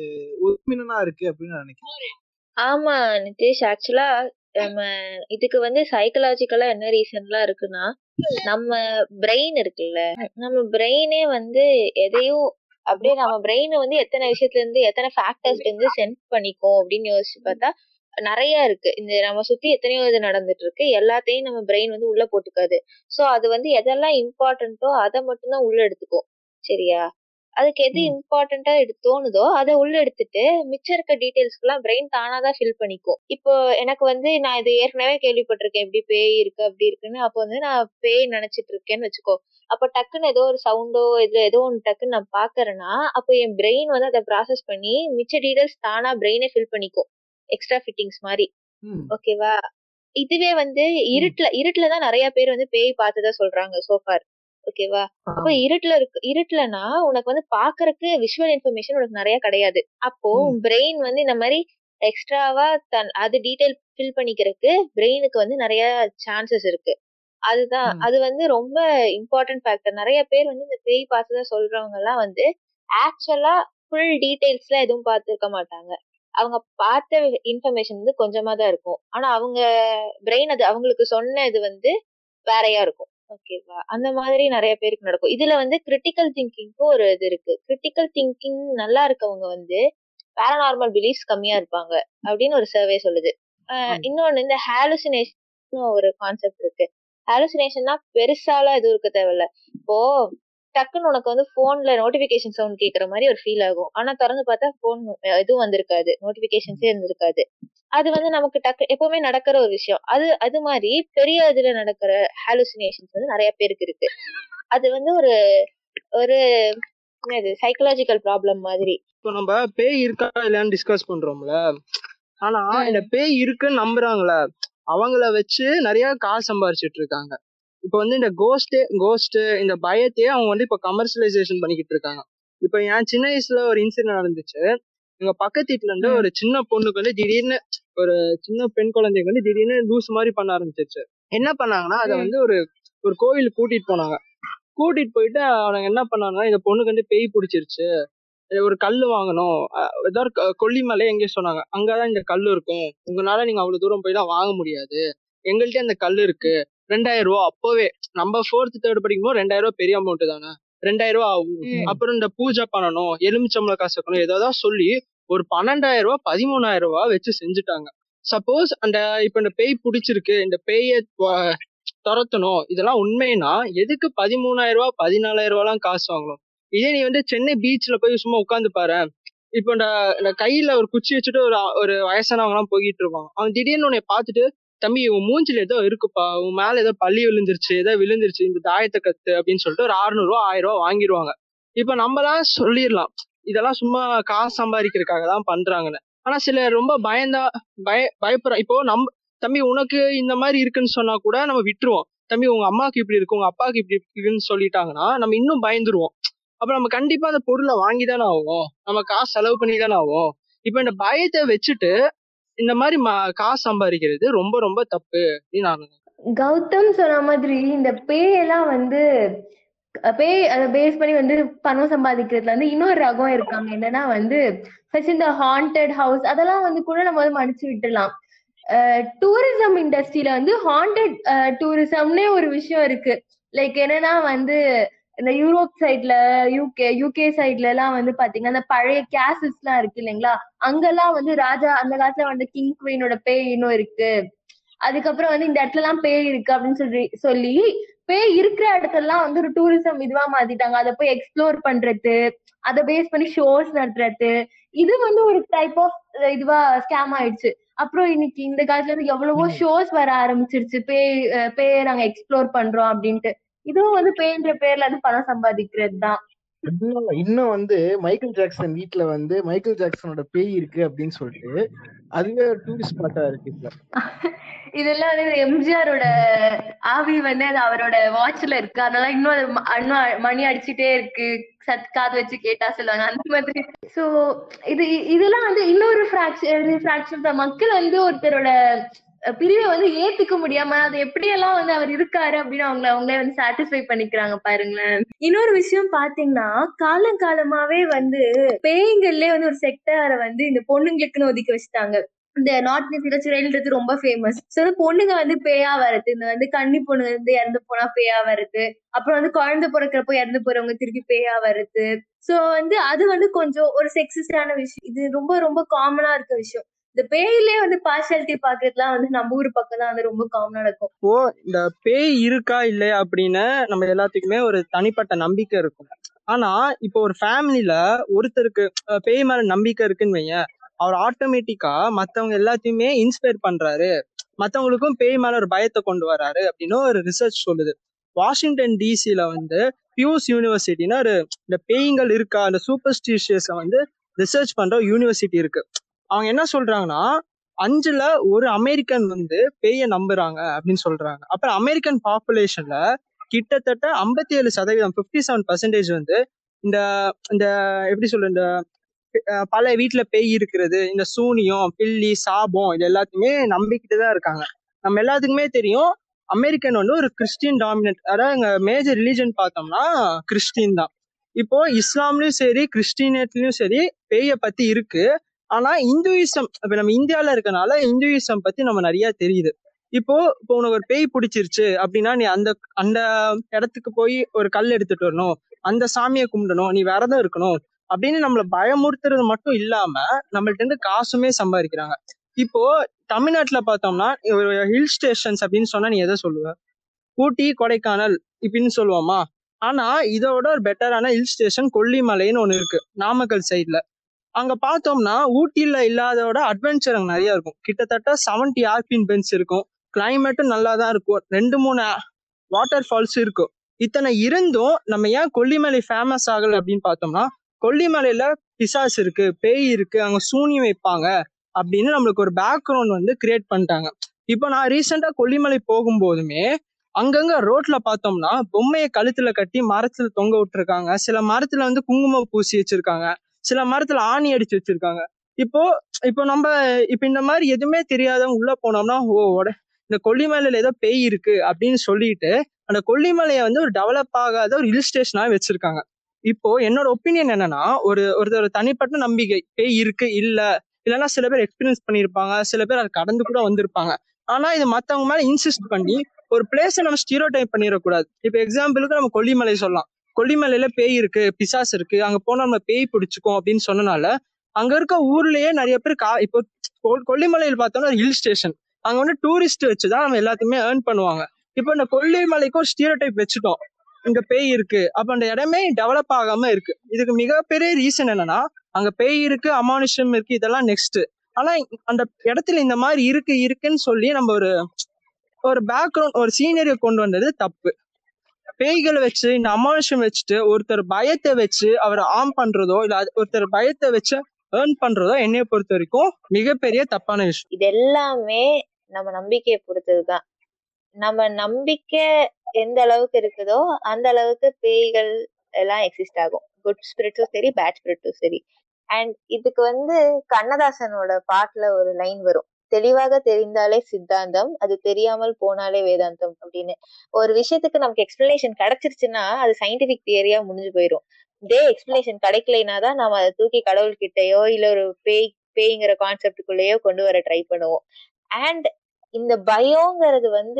[SPEAKER 3] ஒருமினா இருக்கு அப்படின்னு நான் நினைக்கிறேன்
[SPEAKER 2] ஆமா நிதிஷ் ஆக்சுவலா நம்ம இதுக்கு வந்து சைக்கலாஜிக்கலா என்ன ரீசன்லாம் இருக்குன்னா நம்ம பிரெயின் இருக்குல்ல நம்ம பிரெயினே வந்து எதையும் அப்படியே நம்ம பிரெயின் வந்து எத்தனை விஷயத்துல இருந்து எத்தனை ஃபேக்டர்ஸ்ல இருந்து சென்ஸ் பண்ணிக்கும் அப்படின்னு யோசிச்சு பார்த்தா நிறைய இருக்கு இந்த நம்ம சுத்தி எத்தனையோ இது நடந்துட்டு இருக்கு எல்லாத்தையும் நம்ம பிரெயின் வந்து உள்ள போட்டுக்காது சோ அது வந்து எதெல்லாம் இம்பார்ட்டன்ட்டோ அதை மட்டும்தான் உள்ள எடுத்துக்கும் சரியா அதுக்கு எது
[SPEAKER 3] ம்.
[SPEAKER 2] இம்பார்ட்டண்டா எடுத்து தோணுதோ அதை உள்ள எடுத்துட்டு மிச்சம் இருக்க டீடைல்ஸ்க்கெல்லாம் பிரெயின் தானா தான் ஃபில் பண்ணிக்கும் இப்போ எனக்கு வந்து நான் இது ஏற்கனவே கேள்விப்பட்டிருக்கேன் எப்படி பேய் இருக்கு அப்படி இருக்குன்னு அப்போ வந்து நான் பேய் நினைச்சிட்டு இருக்கேன்னு வச்சுக்கோ அப்ப டக்குன்னு ஏதோ ஒரு சவுண்டோ இது ஏதோ ஒன்று டக்குன்னு நான் பாக்குறேன்னா அப்போ என் பிரெயின் வந்து அதை ப்ராசஸ் பண்ணி மிச்ச டீடைல்ஸ் தானா பிரெயினே ஃபில் பண்ணிக்கும் எக்ஸ்ட்ரா ஃபிட்டிங்ஸ் மாதிரி
[SPEAKER 3] ம்.
[SPEAKER 2] ஓகேவா இதுவே வந்து இருட்டுல இருட்டுல தான் நிறைய பேர் வந்து பேய் பார்த்ததா சொல்றாங்க சோஃபார் ஓகேவா அப்போ இருட்டுல இருக்கு இருட்டுலனா உனக்கு வந்து பாக்குறதுக்கு விஷுவல் இன்ஃபர்மேஷன் உனக்கு நிறைய கிடையாது அப்போ
[SPEAKER 3] ம்.
[SPEAKER 2] பிரெயின் வந்து இந்த மாதிரி எக்ஸ்ட்ராவா தன் அது டீடைல் ஃபில் பண்ணிக்கிறதுக்கு பிரெயினுக்கு வந்து நிறைய சான்சஸ் இருக்கு அதுதான்
[SPEAKER 3] ம்.
[SPEAKER 2] அது வந்து ரொம்ப இம்பார்ட்டன்ட் ஃபேக்டர் நிறைய பேர் வந்து இந்த பேய் பார்த்ததா சொல்றவங்க எல்லாம் வந்து ஆக்சுவலா ஃபுல் டீடைல்ஸ்ல எதுவும் பார்த்திருக்க மாட்டாங்க அவங்க பார்த்த இன்ஃபர்மேஷன் வந்து கொஞ்சமா தான் இருக்கும் ஆனா அவங்க பிரெயின் அது அவங்களுக்கு சொன்ன இது வந்து வேறையா இருக்கும் ஓகேவா அந்த மாதிரி நிறைய பேருக்கு நடக்கும் இதுல வந்து கிரிட்டிக்கல் திங்கிங்க்கும் ஒரு இது இருக்கு கிரிட்டிக்கல் திங்கிங் நல்லா இருக்கவங்க வந்து பேரநார்மல் பிலீஃப்ஸ் கம்மியா இருப்பாங்க அப்படின்னு ஒரு சர்வே சொல்லுது அஹ்
[SPEAKER 3] ம்.
[SPEAKER 2] இன்னொன்னு இந்த ஹாலுசினேஷன் ஒரு கான்செப்ட் இருக்கு ஹாலுசினேஷன்னா பெருசாலாம் எதுவும் இருக்க தேவையில்ல இப்போ டக்குன்னு உனக்கு வந்து போன்ல நோட்டிபிகேஷன் சவுண்ட் கேக்குற மாதிரி ஒரு ஃபீல் ஆகும் ஆனா திறந்து பார்த்தா போன் எதுவும் வந்திருக்காது நோட்டிபிகேஷன்ஸே இருந்திருக்காது அது வந்து நமக்கு டக்கு எப்பவுமே நடக்கிற ஒரு விஷயம் அது அது மாதிரி பெரிய இதுல நடக்கிற ஹாலுசினேஷன்ஸ் வந்து நிறைய பேருக்கு இருக்கு அது வந்து ஒரு ஒரு என்னது சைக்கலாஜிக்கல் ப்ராப்ளம் மாதிரி
[SPEAKER 5] இப்போ நம்ம பேய் இருக்கா இல்லையான்னு டிஸ்கஸ் பண்றோம்ல ஆனா இந்த பேய் இருக்குன்னு நம்புறாங்களே அவங்கள வச்சு நிறைய காசு சம்பாரிச்சிட்டு இருக்காங்க இப்போ வந்து இந்த கோஸ்டே கோஸ்ட் இந்த பயத்தையே அவங்க வந்து இப்போ கமர்ஷியலைசேஷன் பண்ணிக்கிட்டு இருக்காங்க இப்போ என் சின்ன வயசுல ஒரு இன்சிடென்ட் நடந்துச்சு எங்க பக்கத்து வீட்டுல இருந்து ஒரு சின்ன பொண்ணுக்கு வந்து திடீர்னு ஒரு சின்ன பெண் குழந்தைக்கு வந்து திடீர்னு லூஸ் மாதிரி பண்ண ஆரம்பிச்சிருச்சு என்ன பண்ணாங்கன்னா அதை
[SPEAKER 4] ம்.
[SPEAKER 5] வந்து ஒரு ஒரு கோவிலுக்கு கூட்டிட்டு போனாங்க கூட்டிட்டு போயிட்டு அவங்க என்ன பண்ணாங்கன்னா இந்த பொண்ணுக்கு வந்து பேய் பிடிச்சிருச்சு இது ஒரு கல் வாங்கணும் அஹ் ஏதோ ஒரு க- கொல்லிமலை எங்கேயோ சொன்னாங்க அங்கதான் இந்த கல் இருக்கும் உங்களால நீங்க அவ்வளவு தூரம் போய் தான் வாங்க முடியாது எங்கள்கிட்ட அந்த கல் இருக்கு ரெண்டாயிரம் ரூபா அப்பவே நம்ம ஃபோர்த் தேர்ட் படிக்கும்போது ரெண்டாயிரம் ரூபா பெரிய அமௌண்ட் தானே ரெண்டாயிரம் ரூபா ஆகும்
[SPEAKER 4] ம்.
[SPEAKER 5] அப்புறம் இந்த பூஜை பண்ணணும் எலுமிச்சம்பளம் காசு வைக்கணும் ஏதாவது சொல்லி ஒரு பன்னெண்டாயிரம் ரூபா பதிமூணாயிரம் ரூபா வச்சு செஞ்சுட்டாங்க சப்போஸ் அந்த இப்ப இந்த பேய் பிடிச்சிருக்கு இந்த பேய துவ- துரத்தணும் இதெல்லாம் உண்மைனா எதுக்கு பதிமூணாயிரம் ரூபா பதினாலாயிரம் ரூபாய்லாம் காசு வாங்கணும் இதே நீ வந்து சென்னை பீச்ல போய் சும்மா உட்காந்து பாரு இப்போ இந்த இந்த கையில ஒரு குச்சி வச்சுட்டு ஒரு ஒரு வயசானவங்க எல்லாம் போய்கிட்டு இருப்பாங்க அவன் திடீர்னு உன்னை பார்த்துட்டு தம்பி உன் மூஞ்சில ஏதோ இருக்குப்பா உன் மேல ஏதோ பள்ளி விழுந்துருச்சு ஏதோ விழுந்துருச்சு இந்த தாயத்தை கத்து அப்படின்னு சொல்லிட்டு ஒரு 600 ரூபா ஆயிரம் ரூபா வாங்கிடுவாங்க இப்ப நம்மலாம் சொல்லிடலாம் இதெல்லாம் சும்மா காசு சம்பாதிக்கிறதுக்காக தான் பண்றாங்கன்னு ஆனா சில ரொம்ப பயந்தா பய பயப்படுற இப்போ நம் தம்பி உனக்கு இந்த மாதிரி இருக்குன்னு சொன்னா கூட நம்ம விட்டுருவோம் தம்பி உங்க அம்மாவுக்கு இப்படி இருக்கு உங்க அப்பாவுக்கு இப்படி இருக்குன்னு சொல்லிட்டாங்கன்னா நம்ம இன்னும் பயந்துருவோம் அப்ப நம்ம கண்டிப்பா அந்த பொருளை வாங்கி தானே ஆகும் நம்ம காசு செலவு பண்ணி தானே ஆகும் இப்ப இந்த பயத்தை வச்சுட்டு இந்த மாதிரி ம- காசு சம்பாதிக்கிறது ரொம்ப ரொம்ப தப்பு அப்படின்னு நான் நினைக்கிறேன்.
[SPEAKER 4] கௌதம் சொன்ன மாதிரி இந்த பேயெல்லாம் வந்து அஹ் பேய் அதை பேஸ் பண்ணி வந்து பணம் சம்பாதிக்கிறதுல வந்து இன்னொரு ரகம் இருக்காங்க என்னன்னா வந்து ஃபர்ஸ்ட் இந்த ஹாண்டட் ஹவுஸ் அதெல்லாம் வந்து கூட நம்ம வந்து மன்னிச்சு விட்டுலாம் டூரிசம் இண்டஸ்ட்ரியில வந்து ஹாண்டட் டூரிசம்னே ஒரு விஷயம் இருக்கு லைக் என்னன்னா வந்து இந்த யூரோப் சைட்ல யூகே யூகே சைட்ல எல்லாம் வந்து பாத்தீங்கன்னா அந்த பழைய கேசல்ஸ் எல்லாம் இருக்கு இல்லைங்களா அங்கெல்லாம் வந்து ராஜா அந்த காலத்துல வந்து கிங் குவீனோட பேய் இன்னும் இருக்கு அதுக்கப்புறம் வந்து இந்த இடத்துல எல்லாம் பேய் இருக்கு அப்படின்னு சொல்லி சொல்லி பேய் இருக்கிற இடத்தெல்லாம் வந்து ஒரு டூரிசம் இதுவா மாத்திட்டாங்க அதை போய் எக்ஸ்ப்ளோர் பண்றது அதை பேஸ் பண்ணி ஷோஸ் நடத்துறது இது வந்து ஒரு டைப் ஆஃப் இதுவா ஸ்கேம் ஆயிடுச்சு அப்புறம் இன்னைக்கு இந்த காலத்துல இருந்து எவ்வளவோ ஷோஸ் வர ஆரம்பிச்சிருச்சு பேய் அஹ் பேயை நாங்க எக்ஸ்ப்ளோர் பண்றோம் அப்படின்ட்டு இதுவும் வந்து பேய்ன்ற பேர்ல வந்து பணம் சம்பாதிக்கிறது தான்
[SPEAKER 3] இன்னும் இன்னும் வந்து மைக்கேல் ஜாக்சன் வீட்ல வந்து மைக்கேல் ஜாக்சனோட பேய் இருக்கு அப்படின்னு சொல்லிட்டு அதுவே டூரிஸ்ட் ஸ்பாட்டா இருக்கு இப்ப
[SPEAKER 4] இதெல்லாம் வந்து எம்ஜிஆரோட ஆவி வந்து அது அவரோட வாட்ச்ல இருக்கு அதனால இன்னும் அது ம- இன்னும் மணி அடிச்சுட்டே இருக்கு சத் காது வச்சு கேட்டா சொல்லுவாங்க அந்த மாதிரி சோ இது இதெல்லாம் வந்து இன்னொரு ஃபிராக்ஷன் ஃபிராக்ஷன் மக்கள் வந்து ஒருத்தரோட அஹ், பிரிவை வந்து ஏத்துக்க முடியாம அது எப்படியெல்லாம் வந்து அவர் இருக்காரு அப்படின்னு அவங்கள அவங்களே வந்து சாட்டிஸ்ஃபை பண்ணிக்கிறாங்க பாருங்களேன் இன்னொரு விஷயம் பாத்தீங்கன்னா காலங்காலமாவே வந்து பேய்கள்லயே வந்து ஒரு செக்டரை வந்து இந்த பொண்ணுங்களுக்குன்னு ஒதுக்கி வச்சுட்டாங்க இந்த நார்த் திருச்சிரைன்றது ரொம்ப ஃபேமஸ் ஸோ பொண்ணுங்க வந்து பேயா வருது இந்த வந்து கன்னி பொண்ணு வந்து இறந்து போனா பேயா வருது அப்புறம் வந்து குழந்தை பிறக்கிறப்போ இறந்து போறவங்க திருப்பி பேயா வருது ஸோ வந்து அது வந்து கொஞ்சம் ஒரு செக்ஸிஸ்டான விஷயம் இது ரொம்ப ரொம்ப காமனா இருக்க விஷயம் இந்த பேயிலே வந்து பார்ஷாலிட்டி பாக்குறதுலாம் வந்து நம்ம ஊர் பக்கம் தான் வந்து ரொம்ப காமனா இருக்கும்
[SPEAKER 5] இப்போ இந்த பேய் இருக்கா இல்லையா அப்படின்னு நம்ம எல்லாத்துக்குமே ஒரு தனிப்பட்ட நம்பிக்கை இருக்கும் ஆனா இப்போ ஒரு ஃபேமிலில ஒருத்தருக்கு அஹ், பேய் மேல நம்பிக்கை இருக்குன்னு வையேன் அவர் ஆட்டோமேட்டிக்கா மத்தவங்க எல்லாத்தையுமே இன்ஸ்பயர் பண்றாரு மத்தவங்களுக்கும் பேய் மேல ஒரு பயத்தை கொண்டு வராரு அப்படின்னு ஒரு ரிசர்ச் சொல்லுது வாஷிங்டன் டிசில வந்து பியூஸ் யூனிவர்சிட்டின்னு ஒரு இந்த பேய்கள் இருக்கா அந்த சூப்பர்ஸ்டிஷியஸ வந்து ரிசர்ச் பண்ற யூனிவர்சிட்டி இருக்கு அவங்க என்ன சொல்றாங்கன்னா அஞ்சுல ஒரு அமெரிக்கன் வந்து பேய நம்புறாங்க அப்படின்னு சொல்றாங்க அப்புறம் அமெரிக்கன் பாப்புலேஷன்ல கிட்டத்தட்ட ஐம்பத்தி ஏழு சதவீதம் பிப்டி செவன் பர்சன்டேஜ் வந்து இந்த இந்த எப்படி சொல்ற இந்த அஹ் பல வீட்டுல பேய் இருக்கிறது இந்த சூனியம் பில்லி சாபம் இது எல்லாத்தையுமே நம்பிக்கிட்டு தான் இருக்காங்க நம்ம எல்லாத்துக்குமே தெரியும் அமெரிக்கன் வந்து ஒரு கிறிஸ்டின் டாமினன்ட் அதாவது எங்க மேஜர் ரிலீஜன் பார்த்தோம்னா கிறிஸ்டின் தான் இப்போ இஸ்லாம்லயும் சரி கிறிஸ்டினியட்லயும் சரி பேய பத்தி இருக்கு ஆனா இந்துயிசம் இப்ப நம்ம இந்தியால இருக்கனால இந்துயிசம் பத்தி நம்ம நிறைய தெரியுது இப்போ இப்போ உனக்கு ஒரு பேய் பிடிச்சிருச்சு அப்படின்னா நீ அந்த அந்த இடத்துக்கு போய் ஒரு கல் எடுத்துட்டு வரணும் அந்த சாமியை கும்பிடணும் நீ விரதம் இருக்கணும் அப்படின்னு நம்மள பயமுறுத்துறது மட்டும் இல்லாம நம்மள்ட்ட இருந்து காசுமே சம்பாதிக்கிறாங்க இப்போ தமிழ்நாட்டுல பார்த்தோம்னா ஒரு ஹில் ஸ்டேஷன்ஸ் அப்படின்னு சொன்னா நீ எதை சொல்லுவ ஊட்டி கொடைக்கானல் இப்படின்னு சொல்லுவோமா ஆனா இதோட ஒரு பெட்டரான ஹில் ஸ்டேஷன் கொல்லிமலைன்னு ஒண்ணு இருக்கு நாமக்கல் சைட்ல அங்க பார்த்தோம்னா ஊட்டியில இல்லாதோட அட்வென்ச்சர் அங்க நிறைய இருக்கும் கிட்டத்தட்ட செவன்டி ஆர்பின் பென்ஸ் இருக்கும் கிளைமேட்டும் நல்லா தான் இருக்கும் ரெண்டு மூணு வாட்டர் ஃபால்ஸ் இருக்கும் இத்தனை இருந்தும் நம்ம ஏன் கொல்லிமலை ஃபேமஸ் ஆகல அப்படின்னு பார்த்தோம்னா கொல்லிமலையில பிசாஸ் இருக்கு பேய் இருக்கு அங்க சூனியம் வைப்பாங்க அப்படின்னு நம்மளுக்கு ஒரு பேக்ரவுண்ட் வந்து கிரியேட் பண்ணிட்டாங்க இப்போ நான் ரீசெண்டா கொல்லிமலை போகும்போதுமே அங்கங்க ரோட்ல பார்த்தோம்னா பொம்மையை கழுத்துல கட்டி மரத்துல தொங்க விட்டுருக்காங்க சில மரத்துல வந்து குங்குமம் பூசி வச்சிருக்காங்க சில மரத்துல ஆணி அடிச்சு வச்சிருக்காங்க இப்போ இப்போ நம்ம இப்ப இந்த மாதிரி எதுவுமே தெரியாதவங்க உள்ள போனோம்னா ஓ உட- இந்த கொல்லிமலையில ஏதோ பேய் இருக்கு அப்படின்னு சொல்லிட்டு அந்த கொல்லிமலையை வந்து ஒரு டெவலப் ஆகாத ஒரு ஹில் ஸ்டேஷனாவே வச்சிருக்காங்க இப்போ என்னோட ஒப்பீனியன் என்னன்னா ஒரு ஒருத்தர் தனிப்பட்ட நம்பிக்கை பேய் இருக்கு இல்ல இல்லைன்னா சில பேர் எக்ஸ்பீரியன்ஸ் பண்ணியிருப்பாங்க சில பேர் அதை கடந்து கூட வந்திருப்பாங்க ஆனா இது மத்தவங்க மேல இன்சிஸ்ட் பண்ணி ஒரு பிளேஸை நம்ம ஸ்டீரோ டைப் பண்ணிடக்கூடாது இப்போ எக்ஸாம்பிளுக்கு நம்ம கொல்லிமலை சொல்லலாம் கொல்லிமலையில பேய் இருக்கு பிசாஸ் இருக்கு அங்க போனா நம்ம பேய் பிடிச்சிக்கும் அப்படின்னு சொன்னனால அங்க இருக்க ஊர்லயே நிறைய பேர் கா இப்போ கொ- கொல்லிமலையில் பார்த்தோம்னா ஒரு ஹில் ஸ்டேஷன் அங்க வந்து டூரிஸ்ட் வச்சுதான் நம்ம எல்லாத்தையுமே ஏர்ன் பண்ணுவாங்க இப்போ இந்த கொல்லிமலைக்கும் ஒரு ஸ்டீரோ டைப் வச்சுட்டோம் இங்க பேய் இருக்கு அப்ப அந்த இடமே டெவலப் ஆகாம இருக்கு இதுக்கு மிகப்பெரிய ரீசன் என்னன்னா அங்க பேய் இருக்கு அமானுஷம் இருக்கு இதெல்லாம் நெக்ஸ்ட் ஆனா அந்த இடத்துல இந்த மாதிரி இருக்கு இருக்குன்னு சொல்லி நம்ம ஒரு ஒரு பேக்ரவுண்ட் ஒரு சீனரியை கொண்டு வந்தது தப்பு பேய்களை வச்சு இந்த அமானுஷம் வச்சுட்டு ஒருத்தர் பயத்தை வச்சு அவரை ஆம் பண்றதோ இல்ல அது- ஒருத்தர் பயத்தை வச்சு ஏர்ன் பண்றதோ என்னைய பொறுத்த வரைக்கும் மிகப்பெரிய தப்பான விஷயம்
[SPEAKER 2] இது எல்லாமே நம்ம நம்பிக்கையை பொறுத்ததுதான் நம்ம நம்பிக்கை எந்த அளவுக்கு இருக்குதோ அந்த அளவுக்கு பேய்கள் எல்லாம் எக்ஸிஸ்ட் ஆகும் குட் ஸ்பிரிட்டும் சரி பேட் ஸ்பிரிட்டும் சரி அண்ட் இதுக்கு வந்து கண்ணதாசனோட பாட்டுல ஒரு லைன் வரும் தெளிவாக தெரிந்தாலே சித்தாந்தம் அது தெரியாமல் போனாலே வேதாந்தம் அப்படின்னு ஒரு விஷயத்துக்கு நமக்கு எக்ஸ்பிளனேஷன் கிடைச்சிருச்சுன்னா அது சயின்டிபிக் தியரியா முடிஞ்சு போயிடும் இதே எக்ஸ்பிளனேஷன் கிடைக்கலைன்னா தான் நம்ம அதை தூக்கி கடவுள் கிட்டயோ இல்ல ஒரு பேய் பேய்ங்கிற கான்செப்டுக்குள்ளேயோ கொண்டு வர ட்ரை பண்ணுவோம் அண்ட் இந்த பயங்கிறது வந்து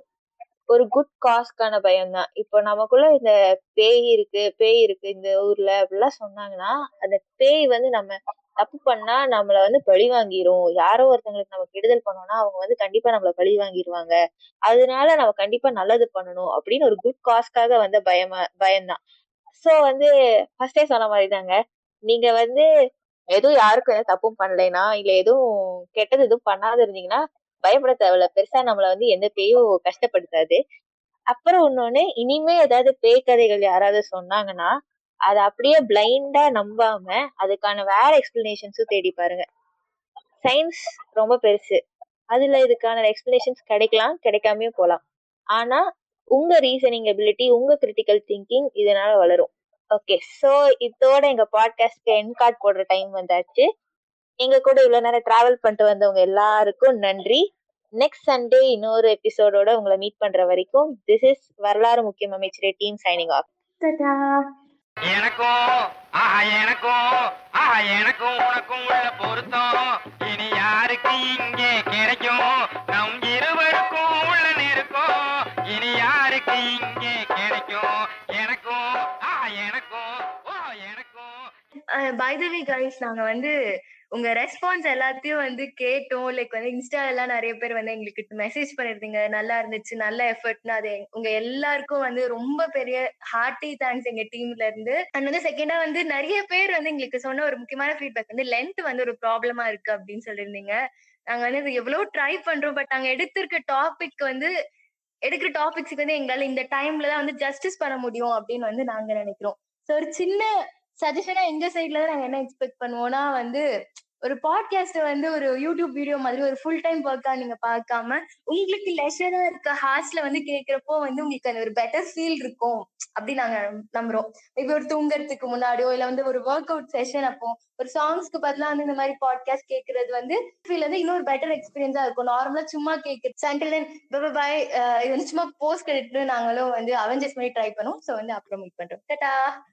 [SPEAKER 2] ஒரு குட் காஸ்க்கான பயம் தான் இப்போ நமக்குள்ள இந்த பேய் இருக்கு பேய் இருக்கு இந்த ஊர்ல அப்படிலாம் சொன்னாங்கன்னா அந்த பேய் வந்து நம்ம தப்பு பண்ணா நம்மள வந்து பழி வாங்கிரும் யாரோ ஒருத்தங்களுக்கு நம்ம கெடுதல் பண்ணோம்னா அவங்க வந்து கண்டிப்பா நம்மள பழி வாங்கிருவாங்க அதனால நம்ம கண்டிப்பா நல்லது பண்ணணும் அப்படின்னு ஒரு குட் காஸ்க்காக வந்த பயமா பயம்தான் சோ வந்து ஃபர்ஸ்டே சொன்ன மாதிரி தாங்க நீங்க வந்து எதுவும் யாருக்கும் எந்த தப்பும் பண்ணலைனா இல்ல எதுவும் கெட்டது எதுவும் பண்ணாத இருந்தீங்கன்னா பயப்பட தேவையில்ல பெருசா நம்மள வந்து எந்த பேயும் கஷ்டப்படுத்தாது அப்புறம் இன்னொன்னு இனிமே ஏதாவது பேய் கதைகள் யாராவது சொன்னாங்கன்னா அதை அப்படியே பிளைண்டா நம்பாம அதுக்கான வேற எக்ஸ்பிளனேஷன்ஸும் தேடி பாருங்க சயின்ஸ் ரொம்ப பெருசு அதுல இதுக்கான எக்ஸ்பிளனேஷன்ஸ் கிடைக்கலாம் கிடைக்காமயும் போலாம் ஆனா உங்க ரீசனிங் எபிலிட்டி உங்க கிரிட்டிக்கல் திங்கிங் இதனால வளரும் ஓகே சோ இதோட எங்க பாட்காஸ்ட்க்கு என் கார்டு போடுற டைம் வந்தாச்சு எங்க கூட இவ்வளவு நேரம் டிராவல் பண்ணிட்டு வந்தவங்க எல்லாருக்கும் நன்றி நெக்ஸ்ட் சண்டே இன்னொரு எபிசோடோட உங்களை மீட் பண்ற வரைக்கும் திஸ் இஸ் வரலாறு முக்கியம் அமைச்சரே டீம் சைனிங் ஆஃப்
[SPEAKER 4] Ta-da!
[SPEAKER 6] எனக்கும் ஆஹா எனக்கும் ஆஹா எனக்கும் உனக்கும் உள்ள பொருத்தம் இனி யாருக்கு இங்கே கிடைக்கும் நம் இருவருக்கும் உள்ள நெருக்கம் இனி யாருக்கு இங்கே கிடைக்கும் எனக்கும் ஆஹா எனக்கும் ஓ எனக்கும்
[SPEAKER 4] பை த வே கைஸ் நாங்க வந்து உங்க ரெஸ்பான்ஸ் எல்லாத்தையும் வந்து கேட்டோம் லைக் வந்து இன்ஸ்டா எல்லாம் நிறைய பேர் வந்து எங்களுக்கு மெசேஜ் பண்ணிருந்தீங்க நல்லா இருந்துச்சு நல்ல எஃபர்ட்னு அது எங்க- உங்க எல்லாருக்கும் வந்து ரொம்ப பெரிய ஹார்ட்டி தேங்க்ஸ் எங்க டீம்ல இருந்து அண்ட் வந்து செகண்டா வந்து நிறைய பேர் வந்து எங்களுக்கு சொன்ன ஒரு முக்கியமான ஃபீட்பேக் வந்து லென்த் வந்து ஒரு ப்ராப்ளமா இருக்கு அப்படின்னு சொல்லியிருந்தீங்க நாங்க வந்து இது எவ்வளவு ட்ரை பண்றோம் பட் நாங்க எடுத்திருக்க டாபிக் வந்து எடுக்கிற டாபிக்ஸ்க்கு வந்து எங்களால இந்த டைம்ல தான் வந்து ஜஸ்டிஸ் பண்ண முடியும் அப்படின்னு வந்து நாங்க நினைக்கிறோம் ஸோ ஒரு சின்ன சஜஷனா எங்க சைட்ல தான் நாங்க என்ன எக்ஸ்பெக்ட் பண்ணுவோம்னா வந்து ஒரு பாட்காஸ்ட் வந்து ஒரு யூடியூப் வீடியோ மாதிரி ஒரு ஃபுல் டைம் ஒர்க்கா நீங்க பார்க்காம உங்களுக்கு லெஷரா இருக்க ஹார்ஸ்ல வந்து கேக்குறப்போ வந்து உங்களுக்கு அந்த ஒரு பெட்டர் ஃபீல் இருக்கும் அப்படி நாங்க நம்புறோம் இப்போ ஒரு தூங்குறதுக்கு முன்னாடியோ இல்ல வந்து ஒரு ஒர்க் அவுட் செஷன் அப்போ ஒரு சாங்ஸ்க்கு பதிலா வந்து இந்த மாதிரி பாட்காஸ்ட் கேக்குறது வந்து ஃபீல் வந்து இன்னொரு பெட்டர் எக்ஸ்பீரியன்ஸா இருக்கும் நார்மலா சும்மா கேக்குறது சண்டில் தென் பாய் இது வந்து சும்மா போஸ்ட் கிரெடிட் நாங்களும் வந்து அவெஞ்சர்ஸ் மாதிரி ட்ரை பண்ணோம் ஸோ வந்து அப்புறம் மீட் பண்றோம் டட்டா